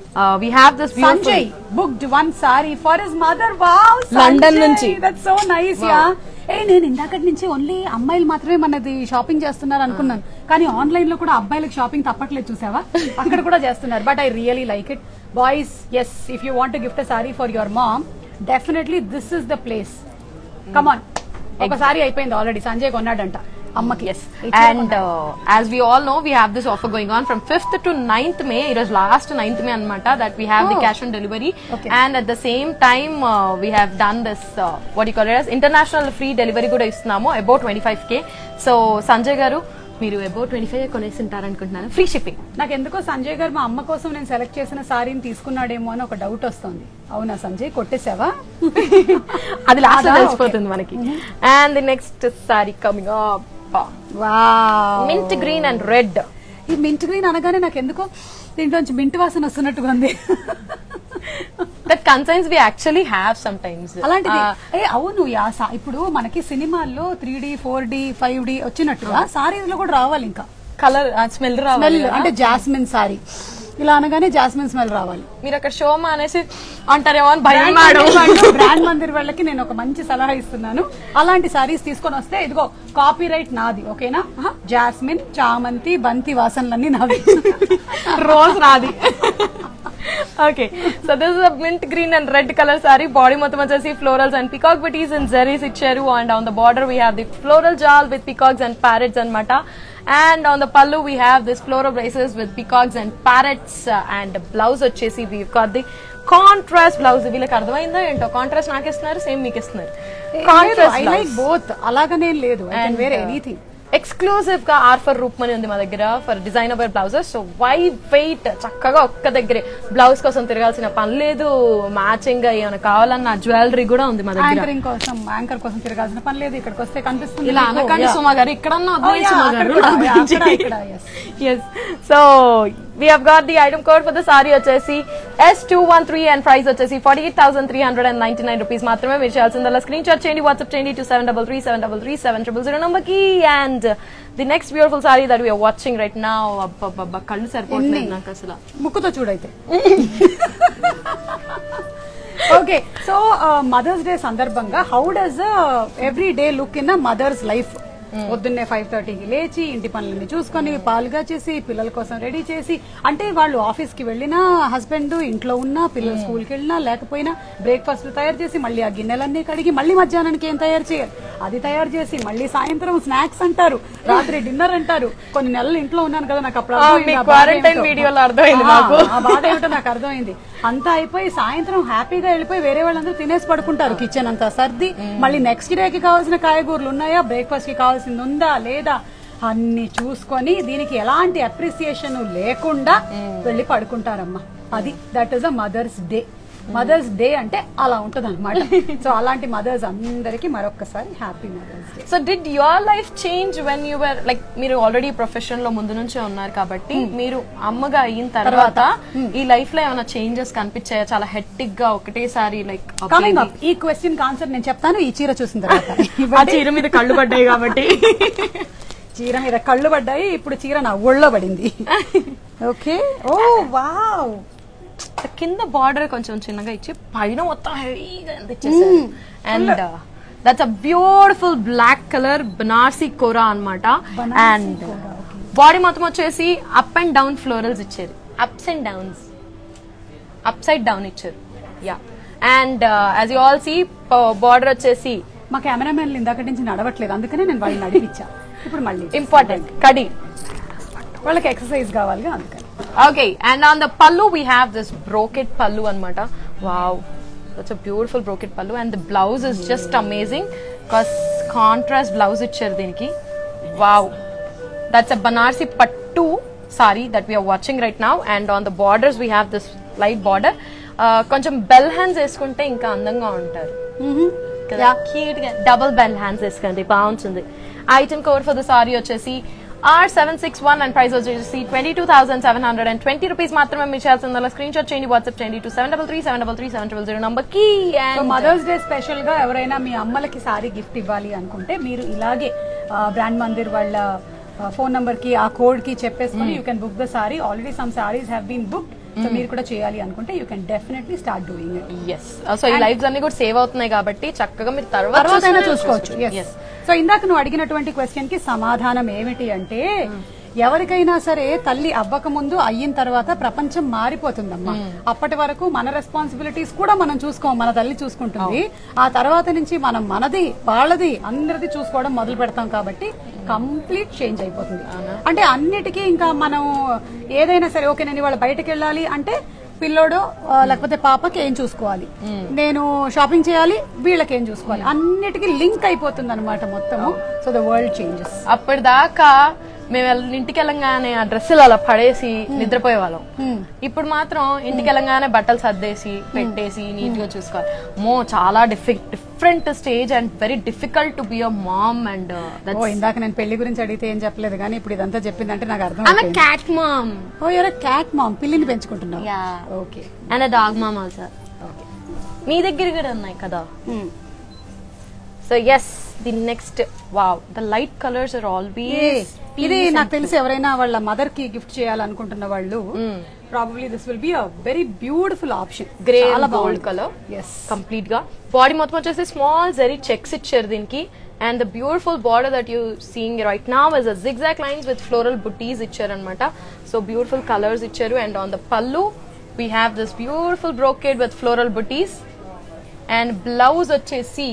S1: we have this
S2: Sanjay booked one sari for his mother wow
S1: London నుంచి.
S2: దట్స్ సో నైస్ యా ఏ నేను ఇందాకటి నుంచి ఓన్లీ అమ్మాయిలు మాత్రమే మనది షాపింగ్ చేస్తున్నారు అనుకున్నాను కానీ ఆన్లైన్ లో కూడా అబ్బాయిలకు షాపింగ్ తప్పట్లేదు చూసావా అక్కడ కూడా చేస్తున్నారు but I really like it boys yes if you want gift a sari for your mom definitely this is the place come on ఒక సారీ అయిపోయింది ఆల్రెడీ సంజయ్ కొన్నాడంట అమ్మకి yes
S1: and as we all know we have this offer going on from fifth to ninth May ఈరోజు last ninth May అనమాట that we have the
S2: Oh.
S1: Cash on delivery
S2: Okay.
S1: And at the same time we have done this what you call international free delivery కూడా ఇస్తున్నాము about twenty five K so Sanjay గారు మీరు about twenty five కొనేసి ఉంటారనుకుంటున్నాను free shipping
S2: నాకు ఎందుకో సంజయ్ గారు మా అమ్మ కోసం నేను సెలెక్ట్ చేసిన సారీని తీసుకున్నాడేమో అని ఒక డౌట్ వస్తుంది అవునా సంజయ్ కొట్టేసావా
S1: అది లాస్ట్
S2: అదా?
S1: తెలిసిపోతుంది మనకి and the next sari coming
S2: wow
S1: mint green and red
S2: ఈ మింట్ గ్రీన్ అనగానే నాకు ఎందుకో దీంట్లోంచి మింట్ వాసన వస్తున్నట్టుగా ఉంది
S1: that conscience we actually have sometimes
S2: అలాంటిది ఏ అవును యా సా- ఇప్పుడు మనకి సినిమాల్లో three D four D five D వచ్చినట్టుగా సారీస్ లో కూడా రావాలి ఇంకా
S1: కలర్ స్మెల్
S2: స్మెల్
S1: రావాలి
S2: అంటే జాస్మిన్ సారీ ఇలా అనగానే జాస్మిన్ స్మెల్ రావాలి
S1: మీరు అక్కడ షో అనేసి అంటారేమో అని భయం మేడం
S2: బ్రాండ్ మందిర్ వాళ్ళకి నేను ఒక మంచి సలహా ఇస్తున్నాను అలాంటి సారీస్ తీసుకొని వస్తే ఇదిగో కాపీ రైట్ నాది ఓకేనా జాస్మిన్ చామంతి బంతి వాసనలన్నీ నావి
S1: రోజ్ రాది okay so this is mint green and red colour sari body మొత్తం వచ్చేసి florals and peacock butis and zaris ఇచ్చారు and on the border we have the floral jaal with peacocks and parrots అనమాట and on the pallu we have this floral braces with peacocks and parrots and blouse వచ్చేసి we got the contrast blouse వీళ్ళకి అర్థమైందా ఏంటో contrast నాకు ఇస్తున్నారు same మీకు ఇస్తున్నారు
S2: I like both అలాగనే లేదు I can wear anything
S1: exclusive గా ఆర్ఫర్ రూపమని ఉంది మా దగ్గర for designable blouses so why wait చక్కగా ఒక్క దగ్గరే బ్లౌజ్ కోసం తిరగాల్సిన పని లేదు మ్యాచింగ్ గా ఏమైనా కావాలన్న జ్యువెలరీ కూడా ఉంది మా దగ్గర
S2: యాంకరింగ్ కోసం యాంకర్ కోసం తిరగాల్సిన పని లేదు ఇక్కడికి వస్తే కనిపిస్తుంది
S1: ఇలా
S2: మీకు.
S1: అనకండి
S2: Yeah.
S1: సుమా గారు ఇక్కడ
S2: Oh, yeah, అక్కడ కూడా, yeah, అక్కడ, ఇక్కడ, yes.
S1: Yes so we have got the item code for the sorry వచ్చేసి S two one three and price వచ్చేసి forty eight thousand three hundred and ninety nine rupees మాత్రమే మీరు చేయాల్సిందల్లా స్క్రీన్ షాట్ చేయండి వాట్సాప్ చేయండి two seven double three seven double three seven triple zero number కి and the next beautiful sorry that we are watching right నా అబ్బబ్బబ్బా కళ్ళు సరిపోవట్లేదు
S2: ఎన్ని?
S1: నాకు అసలు
S2: ముక్కుతో చూడైతే ఓకే సో మదర్స్ డే సందర్భంగా how does every day look in mother's life పొద్దున్నే ఫైవ్ థర్టీకి లేచి ఇంటి పనులన్నీ చూసుకొని పాలుగా చేసి పిల్లల కోసం రెడీ చేసి అంటే వాళ్ళు ఆఫీస్ కి వెళ్ళినా హస్బెండ్ ఇంట్లో ఉన్నా పిల్లలు స్కూల్ కి వెళ్ళినా లేకపోయినా బ్రేక్ఫాస్ట్ తయారు చేసి మళ్ళీ ఆ గిన్నెలన్నీ కడిగి మళ్ళీ మధ్యాహ్నానికి ఏం తయారు చేయాలి అది తయారు చేసి మళ్ళీ సాయంత్రం స్నాక్స్ అంటారు రాత్రి డిన్నర్ అంటారు కొన్ని నెలలు ఇంట్లో ఉన్నాను కదా నాకు అప్పుడు
S1: ఆ,
S2: అర్థమైంది
S1: మీ
S2: ఆ బాధ
S1: quarantine
S2: ఏంటో.
S1: వీడియోలో అర్థమైంది
S2: ఆ,
S1: నాకు.
S2: ఆ బాధ ఏమిటో నాకు అర్థమైంది అంతా అయిపోయి సాయంత్రం హ్యాపీగా వెళ్ళిపోయి వేరే వాళ్ళందరూ తినేసి పడుకుంటారు కిచెన్ అంతా సర్ది మళ్ళీ నెక్స్ట్ డే కి కావాల్సిన కాయగూరలు ఉన్నాయా బ్రేక్ఫాస్ట్ కి కావాల్సింది ఉందా లేదా అన్ని చూసుకొని దీనికి ఎలాంటి అప్రిసియేషన్ లేకుండా వెళ్ళి పడుకుంటారమ్మా అది that is a mother's day mother's day అంటే అలా ఉంటది అనమాట సో అలాంటి మదర్స్ అందరికి మరొకసారి happy mother's day
S1: so did your life change when you were like మీరు ఆల్రెడీ ప్రొఫెషన్ లో ముందు నుంచే ఉన్నారు కాబట్టి మీరు అమ్మగా అయిన తర్వాత ఈ లైఫ్ లో ఏమైనా చేంజెస్ కనిపించాయా చాలా హెట్టిక్ గా ఒకటేసారి లైక్
S2: కమింగ్ అప్ ఈ క్వశ్చన్ ఆన్సర్ నేను చెప్తాను ఈ చీర చూసిన తర్వాత
S1: ఆ
S2: ఇవ్వండి.
S1: చీర మీద కళ్ళు పడ్డాయి కాబట్టి
S2: చీర మీద కళ్ళు పడ్డాయి ఇప్పుడు చీర నా ఒళ్ళో పడింది ఓకే ఓ వావ్
S1: కింద బార్డర్ కొంచెం చిన్నగా ఇచ్చి పైన మొత్తం హెవీగా ఇచ్చేసారు and that's a beautiful black colour Banarasi kora అన్నమాట
S2: బనారసి
S1: అండ్
S2: కోరా,
S1: బాడీ మొత్తం వచ్చేసి అప్ అండ్ డౌన్ ఫ్లోరల్స్ ఇచ్చారు ups and downs up side down ఇచ్చారు yeah and as you all see border వచ్చేసి
S2: మా కెమెరామెన్ ఇందాక నుంచి నడవట్లేదు అందుకనే నేను వాళ్ళని నడిపించా ఇప్పుడు మళ్ళీ
S1: ఇంపార్టెంట్ కడి
S2: వాళ్ళకి ఎక్సర్సైజ్ కావాలిగా అందుకని
S1: okay and on the pallu we have this brocade pallu అనమాట wow that's a beautiful brocade pallu and the blouse is just amazing because contrast blouse ఇచ్చారు దీనికి wow that's a Banarasi pattu sari that we are watching right now and on the borders we have this light border కొంచెం bell hands వేసుకుంటే ఇంకా అందంగా ఉంటారు కదా cute గా double bell hands వేసుకోండి బాగుంటుంది item cover for the sorry వచ్చేసి R seven six one and price వచ్చేసి twenty two thousand seven hundred and twenty rupees మాత్రమే మీరు చేయాల్సింది స్క్రీన్ షాట్ చేయండి వాట్సాప్ చేయండి two seven double three seven double three seven triple zero number కి
S2: so mother's day special గా ఎవరైనా మీ అమ్మలకి sorry gift ఇవ్వాలి అనుకుంటే మీరు ఇలాగే బ్రాండ్ మందిర్ వాళ్ళ ఫోన్ నంబర్ కి ఆ కోడ్ కి చెప్పేసుకొని you can book the sari already some saris have been book so మీరు కూడా చేయాలి అనుకుంటే you can definitely start doing it
S1: yes so ఈ లైవ్స్ అన్ని కూడా సేవ్ అవుతున్నాయి కాబట్టి చక్కగా మీరు తర్వాత
S2: తర్వాత అయినా
S1: చూసుకునే
S2: చూసుకోవచ్చు
S1: Yes.
S2: సో ఇందాక నువ్వు అడిగినటువంటి క్వశ్చన్ కి సమాధానం ఏమిటి అంటే ఎవరికైనా సరే తల్లి అవ్వక ముందు అయిన తర్వాత ప్రపంచం మారిపోతుందమ్మా అప్పటి వరకు మన రెస్పాన్సిబిలిటీస్ కూడా మనం చూసుకోం మన తల్లి చూసుకుంటుంది ఆ తర్వాత నుంచి మనం మనది వాళ్ళది అందరిది చూసుకోవడం మొదలు పెడతాం కాబట్టి కంప్లీట్ చేంజ్ అయిపోతుంది అంటే అన్నిటికీ ఇంకా మనం ఏదైనా సరే ఓకే నేను ఇవాళ బయటకు వెళ్ళాలి అంటే పిల్లోడు ఆ, లేకపోతే పాపకి ఏం చూసుకోవాలి నేను షాపింగ్ చేయాలి వీళ్ళకి ఏం చూసుకోవాలి అన్నిటికీ లింక్ అయిపోతుంది అనమాట మొత్తము సో ద వరల్డ్ చేంజెస్
S1: అప్పటిదాకా మేము వెళ్ళ- ఇంటికి వెళ్ళంగానే ఆ డ్రెస్సులు అలా పడేసి నిద్రపోయే వాళ్ళం ఇప్పుడు మాత్రం ఇంటికి వెళ్ళంగానే బట్టలు సర్దేసి పెట్టేసి నీట్ గా చూసుకోవాలి మో చాలా different stage and very difficult to be a mom and
S2: ఓ ఇందాక నేను పెళ్లి గురించి అడిగితే ఏం చెప్పలేదు కానీ ఇప్పుడు ఇదంతా చెప్పిందంటే నాకు అర్థం
S1: ఐమ్ క్యాట్ మామ్
S2: ఓ ఎవరో క్యాట్ మామ్ పిల్లిని పెంచుకుంటున్నావు
S1: Yeah.
S2: Okay
S1: and dog mom also మీ దగ్గర కూడా ఉన్నాయి కదా so yes the next wow the light colours are always
S2: ఇది నాకు తెలిసి ఎవరైనా వాళ్ళ మదర్ కి గిఫ్ట్ చేయాలనుకుంటున్న వాళ్ళు probably this will be a very beautiful option
S1: grey gold colour
S2: yes
S1: complete గా బాడీ మొత్తం వచ్చేసి స్మాల్ జరీ చెక్స్ ఇచ్చారు దీనికి and the beautiful border that you seeing right నా is a zigzag lines with floral butis ఇచ్చారు అనమాట సో బ్యూటిఫుల్ కలర్స్ ఇచ్చారు and on the pallu we have this beautiful brocade with floral బుటీస్ అండ్ బ్లౌజ్ వచ్చేసి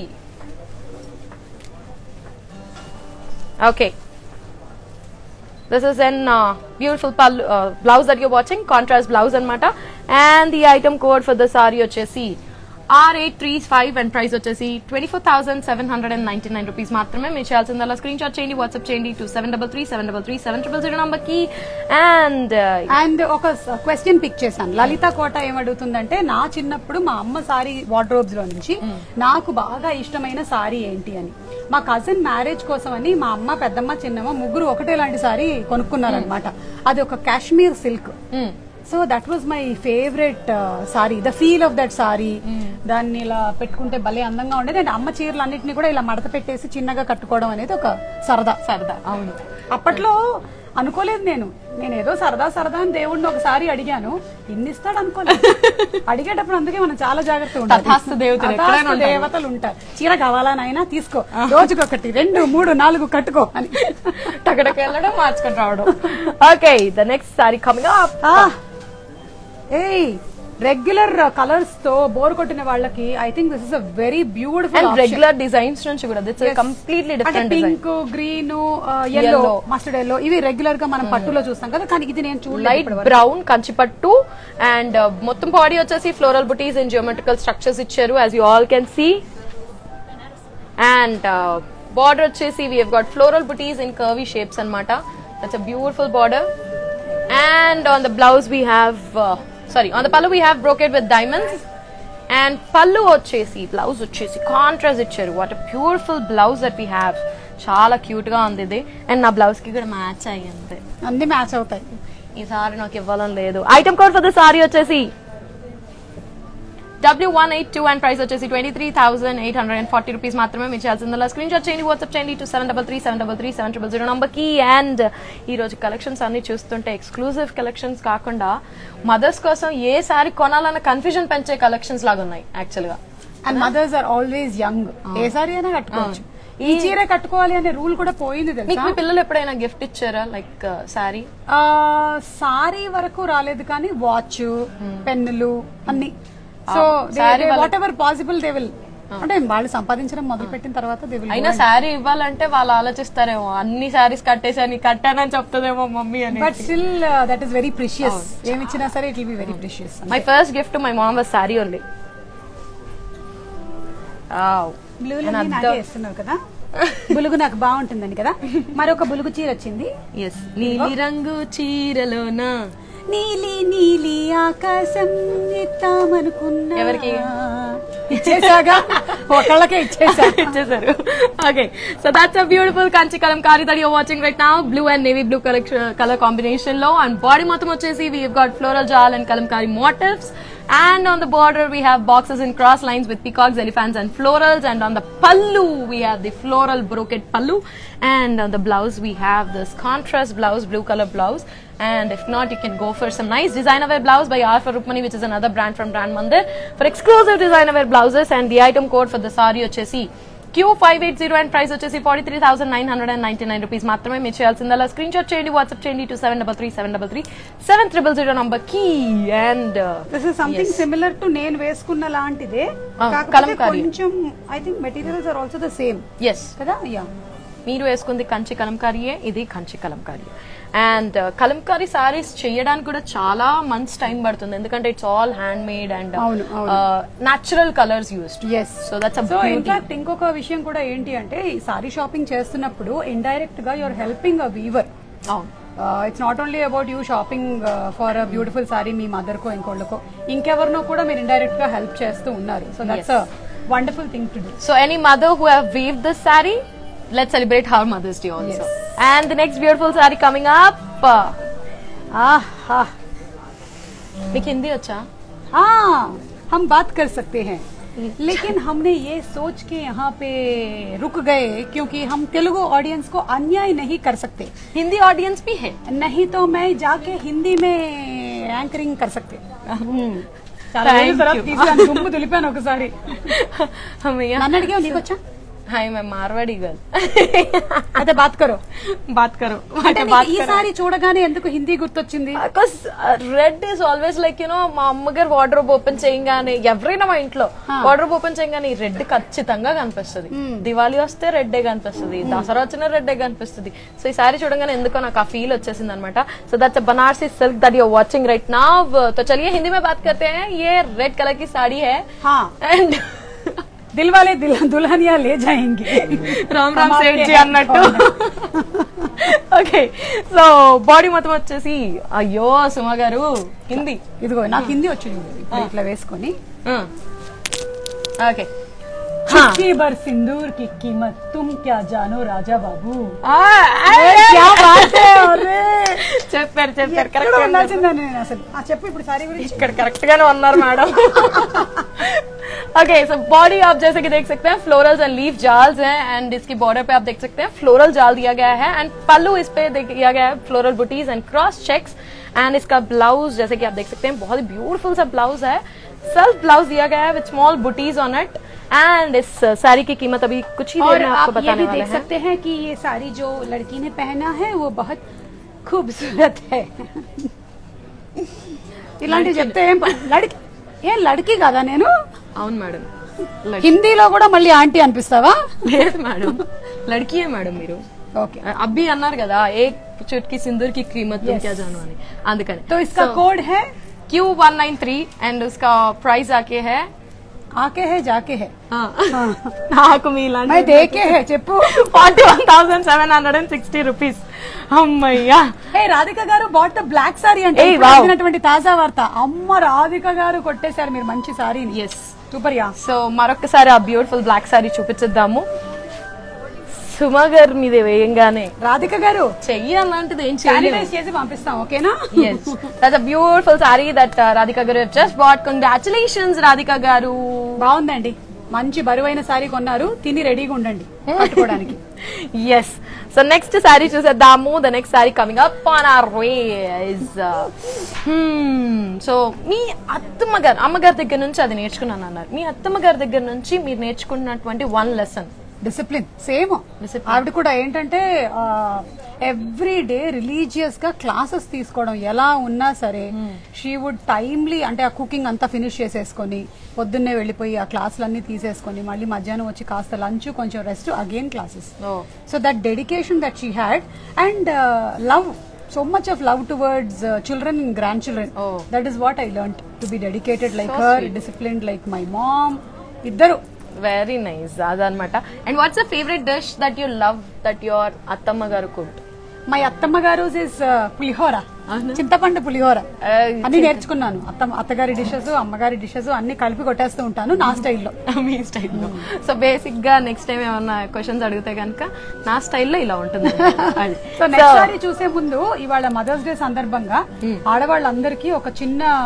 S1: okay This is an uh, beautiful pal- uh, blouse that you're watching, contrast blouse anamata. And the item code for the sari వచ్చేసి R835 and price వచ్చేసి 24,799 rupees మాత్రమే మీరు చేయాల్సిందల్లా screen shot చేయండి WhatsApp చేయండి to seven double three seven double three seven triple zero number కి and
S2: and ఒక question pick చేశాను లలిత కోట ఏమడుగుతుందంటే నా చిన్నప్పుడు మా అమ్మ సారీ వార్డ్రోబ్స్ లో నుంచి నాకు బాగా ఇష్టమైన సారీ ఏంటి అని మా కజిన్ మ్యారేజ్ కోసం అని మా అమ్మ పెద్దమ్మ చిన్నమ్మ ముగ్గురు ఒకటే లాంటి సారీ కొనుక్కున్నారనమాట అది ఒక Kashmir silk so that was my favourite sari the feel of that sari దాన్ని ఇలా పెట్టుకుంటే భలే అందంగా ఉండేది అండ్ అమ్మ చీరలు అన్నింటినీ కూడా ఇలా మడత పెట్టేసి చిన్నగా కట్టుకోవడం అనేది ఒక సరదా
S1: సరదా అవును
S2: అప్పట్లో అనుకోలేదు నేను నేను ఏదో సరదా సరదా అని దేవుడిని ఒకసారి అడిగాను ఇన్ని ఇస్తాడు అనుకోలేదు అడిగేటప్పుడు అందుకే మనం చాలా జాగ్రత్తగా ఉండాలి.
S1: తథాస్తు దేవతలు ఎక్కడైనా
S2: తథాస్తు
S1: ఉంటారు.
S2: దేవతలు ఉంటారు చీర కావాలా నాయనా తీసుకో రోజుకొకటి రెండు మూడు నాలుగు కట్టుకో అని
S1: టకటక వెళ్ళడం మార్చుకొని రావడం okay the next sari coming up
S2: ఆ, ఏయ్ రెగ్యులర్ కలర్స్ తో బోర్ కొట్టిన వాళ్ళకి I think this is a very beautiful
S1: and regular designs నుంచి కూడా దిట్స్ కంప్లీట్లీ
S2: అంటే
S1: different design
S2: pink green yellow
S1: Yellow.
S2: Mustard yellow ఇవి రెగ్యులర్ గా మనం పట్టులో చూస్తాం కదా కానీ ఇది నేను చూడలేదు
S1: లైట్
S2: ఇప్పటివరకు.
S1: బ్రౌన్ కంచిపట్టు అండ్ మొత్తం బాడీ వచ్చేసి ఫ్లోరల్ బుటీస్ అండ్ జియోమెట్రికల్ స్ట్రక్చర్స్ ఇచ్చారు as you all can see and border వచ్చేసి we have got floral buttis in curvy shapes అనమాట that's a beautiful border and on the blouse we have sorry on the pallu we have brocade with diamonds and pallu వచ్చేసి blouse వచ్చేసి contrast ఇచ్చారు what a beautiful blouse that we have చాలా cute గా ఉంది ఇది and నా blouse కి కూడా మ్యాచ్ అయ్యింది
S2: అన్ని మ్యాచ్ అవుతాయి
S1: ఈసారి నాకు ఇవ్వాలని లేదు item code for the sorry వచ్చేసి W one eight two and price వచ్చేసి twenty three thousand eight hundred and forty rupees మాత్రమే మీరు చేయాల్సిందల్లా స్క్రీన్ షాట్ చేయండి వాట్సాప్ చేయండి to seven double three seven double three seven triple zero నంబర్కి and ఈ రోజు కలెక్షన్స్ అన్ని చూస్తుంటే ఎక్స్క్లూజివ్ కలెక్షన్స్ కాకుండా మదర్స్ కోసం ఏ సారీ కొనాలన్న కన్ఫ్యూజన్ పెంచే కలెక్షన్స్ లాగా ఉన్నాయి యాక్చువల్ గా
S2: and mothers are always young ఏ సారీ అయినా కట్టుకోవచ్చు ఈ చీర కట్టుకోవాలి అనే రూల్ కూడా పోయింది
S1: మీకు
S2: తెలుసా
S1: మీ పిల్లలు ఎప్పుడైనా గిఫ్ట్ ఇచ్చారా లైక్ సారీ
S2: ఆ, సారీ వరకు రాలేదు కానీ వాచ్ పెన్నులు అన్ని సో
S1: saree వాళ్ళ-
S2: whatever possible they will అంటే వాళ్ళు సంపాదించడం మొదలు పెట్టిన తర్వాత దే విల్
S1: అయినా శారీ ఇవ్వాలంటే వాళ్ళు ఆలోచిస్తారేమో అన్ని శారీస్ కట్టేసాని కట్టానని చెప్తుందేమో మమ్మీ అని
S2: but still that is very precious ఏమి ఇచ్చినా సరే it will be very precious
S1: my first gift my mom was sari only
S2: blue నాకే ఇస్తున్నారు కదా బులుగు నాకు బాగుంటుందని కదా మరొక బులుగు చీర వచ్చింది
S1: ఎస్ నీలి రంగు చీరలోన
S2: నీలి నీలి ఆకాశం ఇద్దామనుకున్నా
S1: ఎవరికి?
S2: ఇచ్చేసాగా ఒకళ్ళకే ఇచ్చేసా
S1: ఇచ్చేసారు okay so that's a beautiful Kanchi Kalamkari that you're watching right now blue and navy blue collection colour combination లో అండ్ బాడీ మొత్తం వచ్చేసి we got floral jaal and Kalamkari motifs and on the border we have boxes in cross lines with peacocks elephants and florals and on the pallu we have the floral brocade pallu and on the blouse we have this contrast blouse blue color blouse And if not, you can go for some nice designer wear blouse by R for Rukmani, which is another brand from Brand Mandir. For exclusive designer wear blouses and the item code for the sari వచ్చేసి Q five eight zero and price వచ్చేసి forty three thousand nine hundred and ninety nine rupees మాత్రమే మీరు చేయాల్సిందల్లా screen shot చేయండి WhatsApp చేయండి to seven double three seven double three seven triple zero number కీ and
S2: this is something similar to నేను వేసుకున్న లాంటిదే
S1: Ah,
S2: కాకపోతే
S1: కలంకారీ.
S2: కొంచెం I think materials are also the same
S1: yes
S2: కదా యా
S1: మీరు వేసుకుంది కంచి కలంకారీయే ఇది కంచి కలంకారీ అండ్ కలంకారీ సారీస్ చేయడానికి కూడా చాలా మంత్స్ టైం పడుతుంది ఎందుకంటే it's all handmade and
S2: అవును, అవును.
S1: Natural colours used
S2: yes
S1: so that's
S2: so in fact ఇంకొక విషయం కూడా ఏంటి అంటే ఈ సారీ షాపింగ్ చేస్తున్నప్పుడు ఇండైరెక్ట్ గా యువర్ హెల్పింగ్ అ వీవర్
S1: అవును
S2: it's not only about you shopping for a beautiful sari మీ మదర్ కో ఇంకోళ్ళకో ఇంకెవరినో కూడా మీరు ఇండైరెక్ట్ గా హెల్ప్ చేస్తూ ఉన్నారు so that's a wonderful thing to do
S1: So any mother who have weaved this saree, let's celebrate her Mother's Day also.
S2: Yes.
S1: And the next beautiful saree coming up.
S2: आहा
S1: మీకు హిందీ వచ్చా
S2: हाँ हम बात कर सकते हैं लेकिन हमने ये सोच के यहाँ पे रुक गए क्योंकि हम तेलुगु ऑडियंस को अन्याय नहीं कर सकते
S1: హిందీ ఆడియన్స్ भी है
S2: नहीं तो मैं जाके हिंदी में యాంకరింగ్ कर सकते చాలా
S1: Thank
S2: రోజుల తర్వాత
S1: you.
S2: తీసాను, దుమ్ము దులిపాను ఒకసారి
S1: हमें
S2: నన్ను అడిగావు నీకు వచ్చా
S1: हाय मैं मारवाड़ी गर्ल
S2: అయితే బాత్ కరో
S1: बात करो
S2: అంటే నీకు ఈసారి చూడగానే ఎందుకు హిందీ గుర్తొచ్చింది
S1: because red is always like you know మా అమ్మగారు వార్డ్రోబ్ ఓపెన్ చేయగానే ఎవరైనా మా ఇంట్లో వార్డ్రోబ్ ఓపెన్ చేయగానే రెడ్ ఖచ్చితంగా కనిపిస్తుంది దివాళీ వస్తే రెడ్డే కనిపిస్తుంది దసరా వచ్చిన రెడ్డే కనిపిస్తుంది సో ఈ సారీ చూడగానే ఎందుకో నాకు ఆ ఫీల్ వచ్చేసింది అనమాట so that's Banarasi silk that you watching right now तो चलिए हिंदी में बात करते हैं ये रेड कलर की साड़ी है
S2: हाँ
S1: एंड
S2: దిల్ వాలే దిల్ దుల్హనియా లే జాయింగే
S1: రామ్ రామ్
S2: हमारे
S1: సేట్ జీ
S2: हैं
S1: అన్నట్టు ఓకే సో బాడీ మొత్తం వచ్చేసి అయ్యో సుమ గారు హిందీ
S2: ఇదిగో నాకు హిందీ వచ్చింది ఇప్పుడు ఇట్లా వేసుకొని
S1: ఓకే
S2: चुटकी भर सिंदूर की कीमत तुम क्या जानो राजा बाबू
S1: क्या बात है చెప్పారు చెప్పారు
S2: ఎక్కడ
S1: కరెక్ట్
S2: ఉండాల్సిందని నేను అసలు ఆ చెప్పు ఇప్పుడు సారీ గురించి
S1: ఇక్కడ కరెక్ట్ గానే ఉన్నారు మేడం ओके सो बॉडी आप जैसे कि देख सकते हैं फ्लोरल्स एंड लीफ जाल्स हैं एंड इसकी बॉर्डर पे आप देख सकते हैं फ्लोरल जाल दिया गया है एंड पल्लू इस पे दिया गया है floral buttis and cross checks and इसका ब्लाउज जैसे कि आप देख सकते हैं बहुत ही ब्यूटीफुल सा ब्लाउज है सेल्फ ब्लाउज दिया गया है with small buttis on it and इस साड़ी की कीमत अभी कुछ ही देर
S2: और
S1: में आपको
S2: आप ये
S1: बताने
S2: भी
S1: वाले
S2: देख
S1: हैं
S2: सकते हैं कि ये साड़ी जो लड़की ने पहना है वो बहुत खूबसूरत है ఇలాంటివి చెప్తే ఏం ప- లడికి ఏం లడికి కదా నేను
S1: అవును మేడం
S2: హిందీలో కూడా మళ్ళీ ఆంటీ అనిపిస్తావా
S1: లేదు మేడం లड़की మేడం మీరు
S2: ఓకే
S1: అబ్బి అన్నారు కదా ఏ చుట్కి సిందూర్ కి कीमत तुम क्या जानो అని అందుకని
S2: तो इसका कोड है
S1: Q one nine three and उसका प्राइस आके है
S2: आके है जाके है
S1: నాకు మీలాంటి
S2: मैं देखे है చెప్పు
S1: forty one thousand seven hundred and sixty rupees అమ్మయ్యా
S2: ఏ రాధిక గారు బాట్ ద బ్లాక్ సారీ అంటే
S1: ఏయ్,
S2: ఇప్పుడు
S1: వావ్.
S2: వచ్చినటువంటి తాజా వార్త అమ్మ రాధిక గారు కొట్టేశారు మీరు మంచి సారీని
S1: ఎస్
S2: సూపర్ యా
S1: సో మరొకసారి ఆ బ్యూటిఫుల్ బ్లాక్ సారీ చూపించేద్దాము సుమ గారు మీద వేయంగానే
S2: రాధిక గారు
S1: చెయ్యి అలాంటిది ఏం చేయలేదు
S2: శానిటైజ్ చేసి పంపిస్తాం ఓకేనా
S1: yes that's a beautiful saree that uh, radhika garu have just bought congratulations radhika garu
S2: బాగుందండి మంచి బరువైన సారీ కొన్నారు తిని రెడీగా ఉండండి కట్టుకోవడానికి
S1: yes so next saree చూసేద్దాము the next saree coming up on our way is uh, hmm so మీ అత్తమ్మ గారు అమ్మగారి దగ్గర నుంచి అది నేర్చుకున్నాను అన్నారు మీ అత్తమ్మ గారి దగ్గర నుంచి మీరు నేర్చుకున్నటువంటి one lesson
S2: discipline same
S1: Discipline.
S2: ఆవిడ కూడా ఏంటంటే ఎవ్రీ డే రిలీజియస్ గా క్లాసెస్ తీసుకోవడం ఎలా ఉన్నా సరే షీ వుడ్ టైమ్లీ అంటే ఆ కుకింగ్ అంతా ఫినిష్ చేసేసుకొని పొద్దున్నే వెళ్ళిపోయి ఆ క్లాసులన్నీ తీసేసుకొని మళ్ళీ మధ్యాహ్నం వచ్చి కాస్త లంచ్ కొంచెం rest again classes
S1: oh
S2: so that dedication that she had and love so much of love towards children and grandchildren
S1: Oh.
S2: That is what I learn to be dedicated like
S1: So
S2: her
S1: sweet.
S2: Discipline like my mom ఇద్దరు
S1: very nice అదనమాట and what's the favourite dish that you love that your అత్తమ్మ garu could
S2: my అత్తమ్మ గారు is పులిహోర
S1: అవునా?
S2: చింతపండు పులిహోర
S1: Uh,
S2: అన్ని నేర్చుకున్నాను అత్తమ్మ అత్తగారి డిషెస్ అమ్మగారి డిషెస్ అన్ని కలిపి కొట్టేస్తూ ఉంటాను నా స్టైల్లో
S1: మీ స్టైల్లో సో బేసిక్ గా నెక్స్ట్ టైం ఏమన్నా క్వశ్చన్స్ అడిగితే కనుక నా స్టైల్లో ఇలా ఉంటుంది అది.
S2: సో నెక్స్ట్ సారి చూసే ముందు ఇవాళ మదర్స్ డే సందర్భంగా ఆడవాళ్ళందరికీ ఒక చిన్న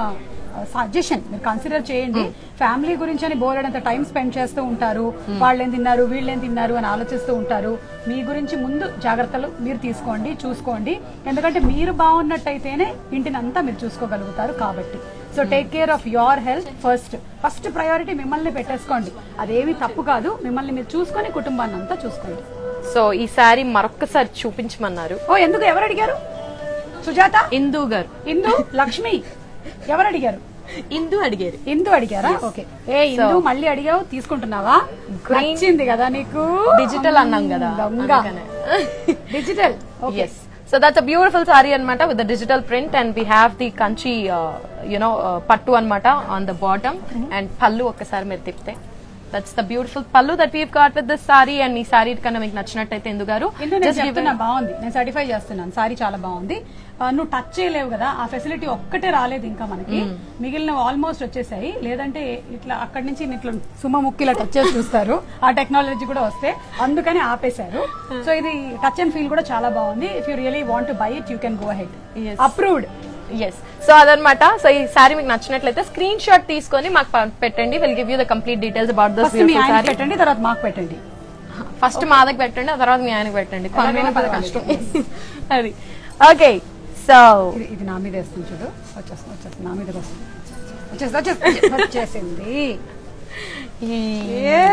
S2: సజెషన్ మీరు కన్సిడర్ చేయండి ఫ్యామిలీ గురించి అని బోలెడంత టైం స్పెండ్ చేస్తూ ఉంటారు వాళ్ళేం తిన్నారు వీళ్ళేం తిన్నారు అని ఆలోచిస్తూ ఉంటారు మీ గురించి ముందు జాగ్రత్తలు మీరు తీసుకోండి చూసుకోండి ఎందుకంటే మీరు బాగున్నట్టయితేనే ఇంటిని అంతా మీరు చూసుకోగలుగుతారు కాబట్టి so take care of your health first first priority మిమ్మల్ని పెట్టేసుకోండి అదేమి తప్పు కాదు మిమ్మల్ని మీరు చూసుకొని కుటుంబాన్ని అంతా చూసుకోండి
S1: సో ఈ సారీ మరొకసారి చూపించమన్నారు
S2: ఓ ఎందుకు ఎవరు అడిగారు సుజాత
S1: ఇందు గారు
S2: ఇందు లక్ష్మి ఎవరు అడిగారు
S1: ఇందు అడిగారు
S2: ఇందు అడిగారా ఓకే ఏ ఇందు మళ్ళీ అడిగావు తీసుకుంటున్నావా నచ్చింది కదా నీకు
S1: డిజిటల్ అన్నాం కదా
S2: దొంగ digital
S1: yes so that's a beautiful saree anamata with the digital print and we have the kanchi uh, you know uh, pattu anamata on the bottom and pallu ఒక్కసారి మీరు తిప్పితే that's the beautiful pallu that we've got with this sari and ఈ సారీ కన్నా మీకు నచ్చినట్టయితే ఎందుకు గారు
S2: ఇందు నేను
S1: Just give
S2: చెప్తున్నా బాగుంది నేను సర్టిఫై చేస్తున్నాను సారీ చాలా బాగుంది ఆ, నువ్వు టచ్ చేయలేవు కదా ఆ ఫెసిలిటీ ఒక్కటే రాలేదు ఇంకా మనకి మిగిలిన ఆల్మోస్ట్ వచ్చేసాయి లేదంటే ఇట్లా అక్కడి నుంచి ఇట్లా సుమ ముక్కి ఇలా టచ్ చేసి చూస్తారు ఆ టెక్నాలజీ కూడా వస్తే అందుకని ఆపేశారు సో ఇది టచ్ అండ్ ఫీల్ కూడా చాలా బాగుంది if you really want buy it you can go ahead
S1: Yes.
S2: Approved
S1: yes so అదనమాట సో ఈ సారీ మీకు నచ్చినట్లయితే స్క్రీన్ షాట్ తీసుకొని మాకు ప- పెట్టండి will give you the complete details about this
S2: first మీ
S1: బ్యూటిఫుల్
S2: ఆయన
S1: సారీ
S2: పెట్టండి తర్వాత మాకు పెట్టండి
S1: ఫస్ట్ మా దగ్గర పెట్టండి ఆ తర్వాత మీ ఆయనకి పెట్టండి
S2: ఎలాగైనా
S1: కొనడం
S2: పర్వాలేదు.
S1: కష్టం అది ఓకే సో
S2: ఇది ఇది నా మీద వేస్తుంది చూడు వచ్చేస్తుంది వచ్చేస్తుంది నా మీద వస్తుంది వచ్చేస్తుంది వచ్చేస్తుంది వచ్చేసింది ఏ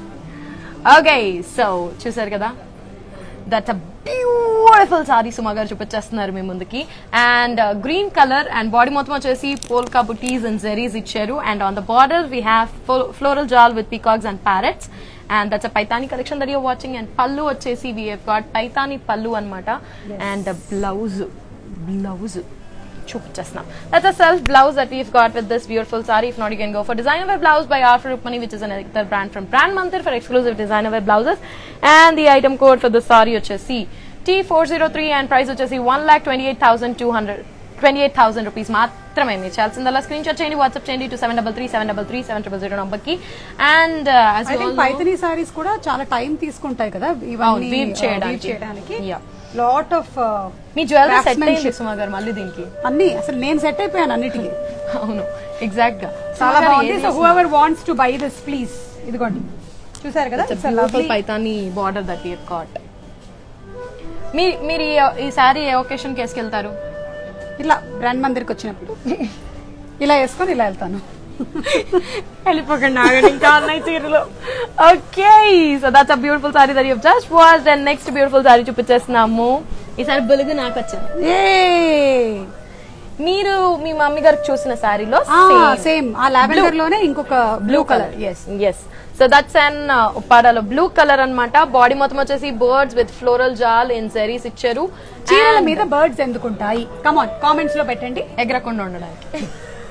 S1: ఓకే సో చూసారు కదా that's a beautiful sari Suma garu చూపించేస్తున్నారు మీ ముందుకి and green colour and body మొత్తం వచ్చేసి పోల్కా బుటీస్ అండ్ జెరీస్ ఇచ్చారు and on the border we have floral jaal with peacocks and parrots and that's a Paithani collection that you're watching and పళ్ళు వచ్చేసి we have got Paithani pallu అనమాట and blouse blouse చూపించేస్తున్నాం that's a self blouse that we've got with this beautiful sari if not you can go for designer wear blouse by R for Rupani which is another brand from brand Mantar for exclusive designer wear blouses and the item code for the sorry వచ్చేసి T four zero three and price వచ్చేసి one lakh twenty eight thousand two hundred twenty eight thousand rupees మాత్రమే మీరు చేయాల్సిందల్లా screen shot చేయండి WhatsApp చేయండి two seven double three seven double three seven triple zero నంబర్కి and
S2: I think Paithani saris కూడా చాలా time తీసుకుంటాయి కదా
S1: అవును,
S2: ఇవన్నీ
S1: weave
S2: uh,
S1: చేయడానికి.
S2: weave చేయడానికి
S1: Yeah.
S2: లాట్ ఆఫ్
S1: మీ జ్యువెలరీ సెట్ అయింది సుమా గారు మళ్ళీ దీనికి
S2: అన్ని అసలు నేను సెట్ అయిపోయాను అన్నిటికీ
S1: అవును ఎగ్జాక్ట్ గా
S2: చాలా
S1: సుమా గారు
S2: బాగుంది
S1: ఏది
S2: so whoever wants to buy this please ఇదిగోండి చూసారు కదా It's a lovely-
S1: Paithani border that you got మీ మీరు ఈ- ఈ సారీ ఏ ఒకేషన్ కి వేసుకెళ్తారు
S2: ఇట్లా బ్రాండ్ మందిర్కి వచ్చినప్పుడు ఇలా వేసుకొని ఇలా వెళ్తాను
S1: వెళ్ళిపోకండి ఆగండి ఇంకా ఉన్నాయి చీరలు okay so that's a beautiful sorry that you just watch and next beautiful sari చూపించేస్తున్నాము ఈసారి బులుగు నాకు వచ్చింది
S2: ఏ
S1: మీరు మీ మమ్మీ గారికి చూసిన సారీలో
S2: సేమ్ ఆ లావెండర్ లోనే ఇంకొక blue colour yes
S1: yes so that's an ఉప్పాడాలో బ్లూ కలర్ అన్నమాట బాడీ మొత్తం వచ్చేసి birds with floral jaal in zaris ఇచ్చారు
S2: చీరల
S1: And
S2: మీద బర్డ్స్ ఎందుకుంటాయి కమాన్ కామెంట్స్ లో పెట్టండి
S1: ఎగరకుండా ఉండడానికి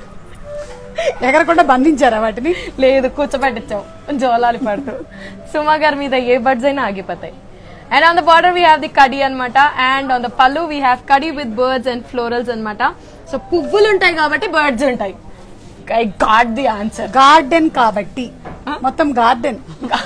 S2: ఎగరకుండా బంధించారా వాటిని
S1: లేదు కూర్చోబెట్టచ్చావు జోలాలి పడుతూ సుమా గారి మీద ఏ బర్డ్స్ అయినా ఆగిపోతాయి and on the border we have the kadi అనమాట and on the pallu we have kadi with birds and florals అన్నమాట సో పువ్వులు ఉంటాయి కాబట్టి బర్డ్స్ ఉంటాయి I got the answer
S2: garden కాబట్టి మొత్తం గార్డెన్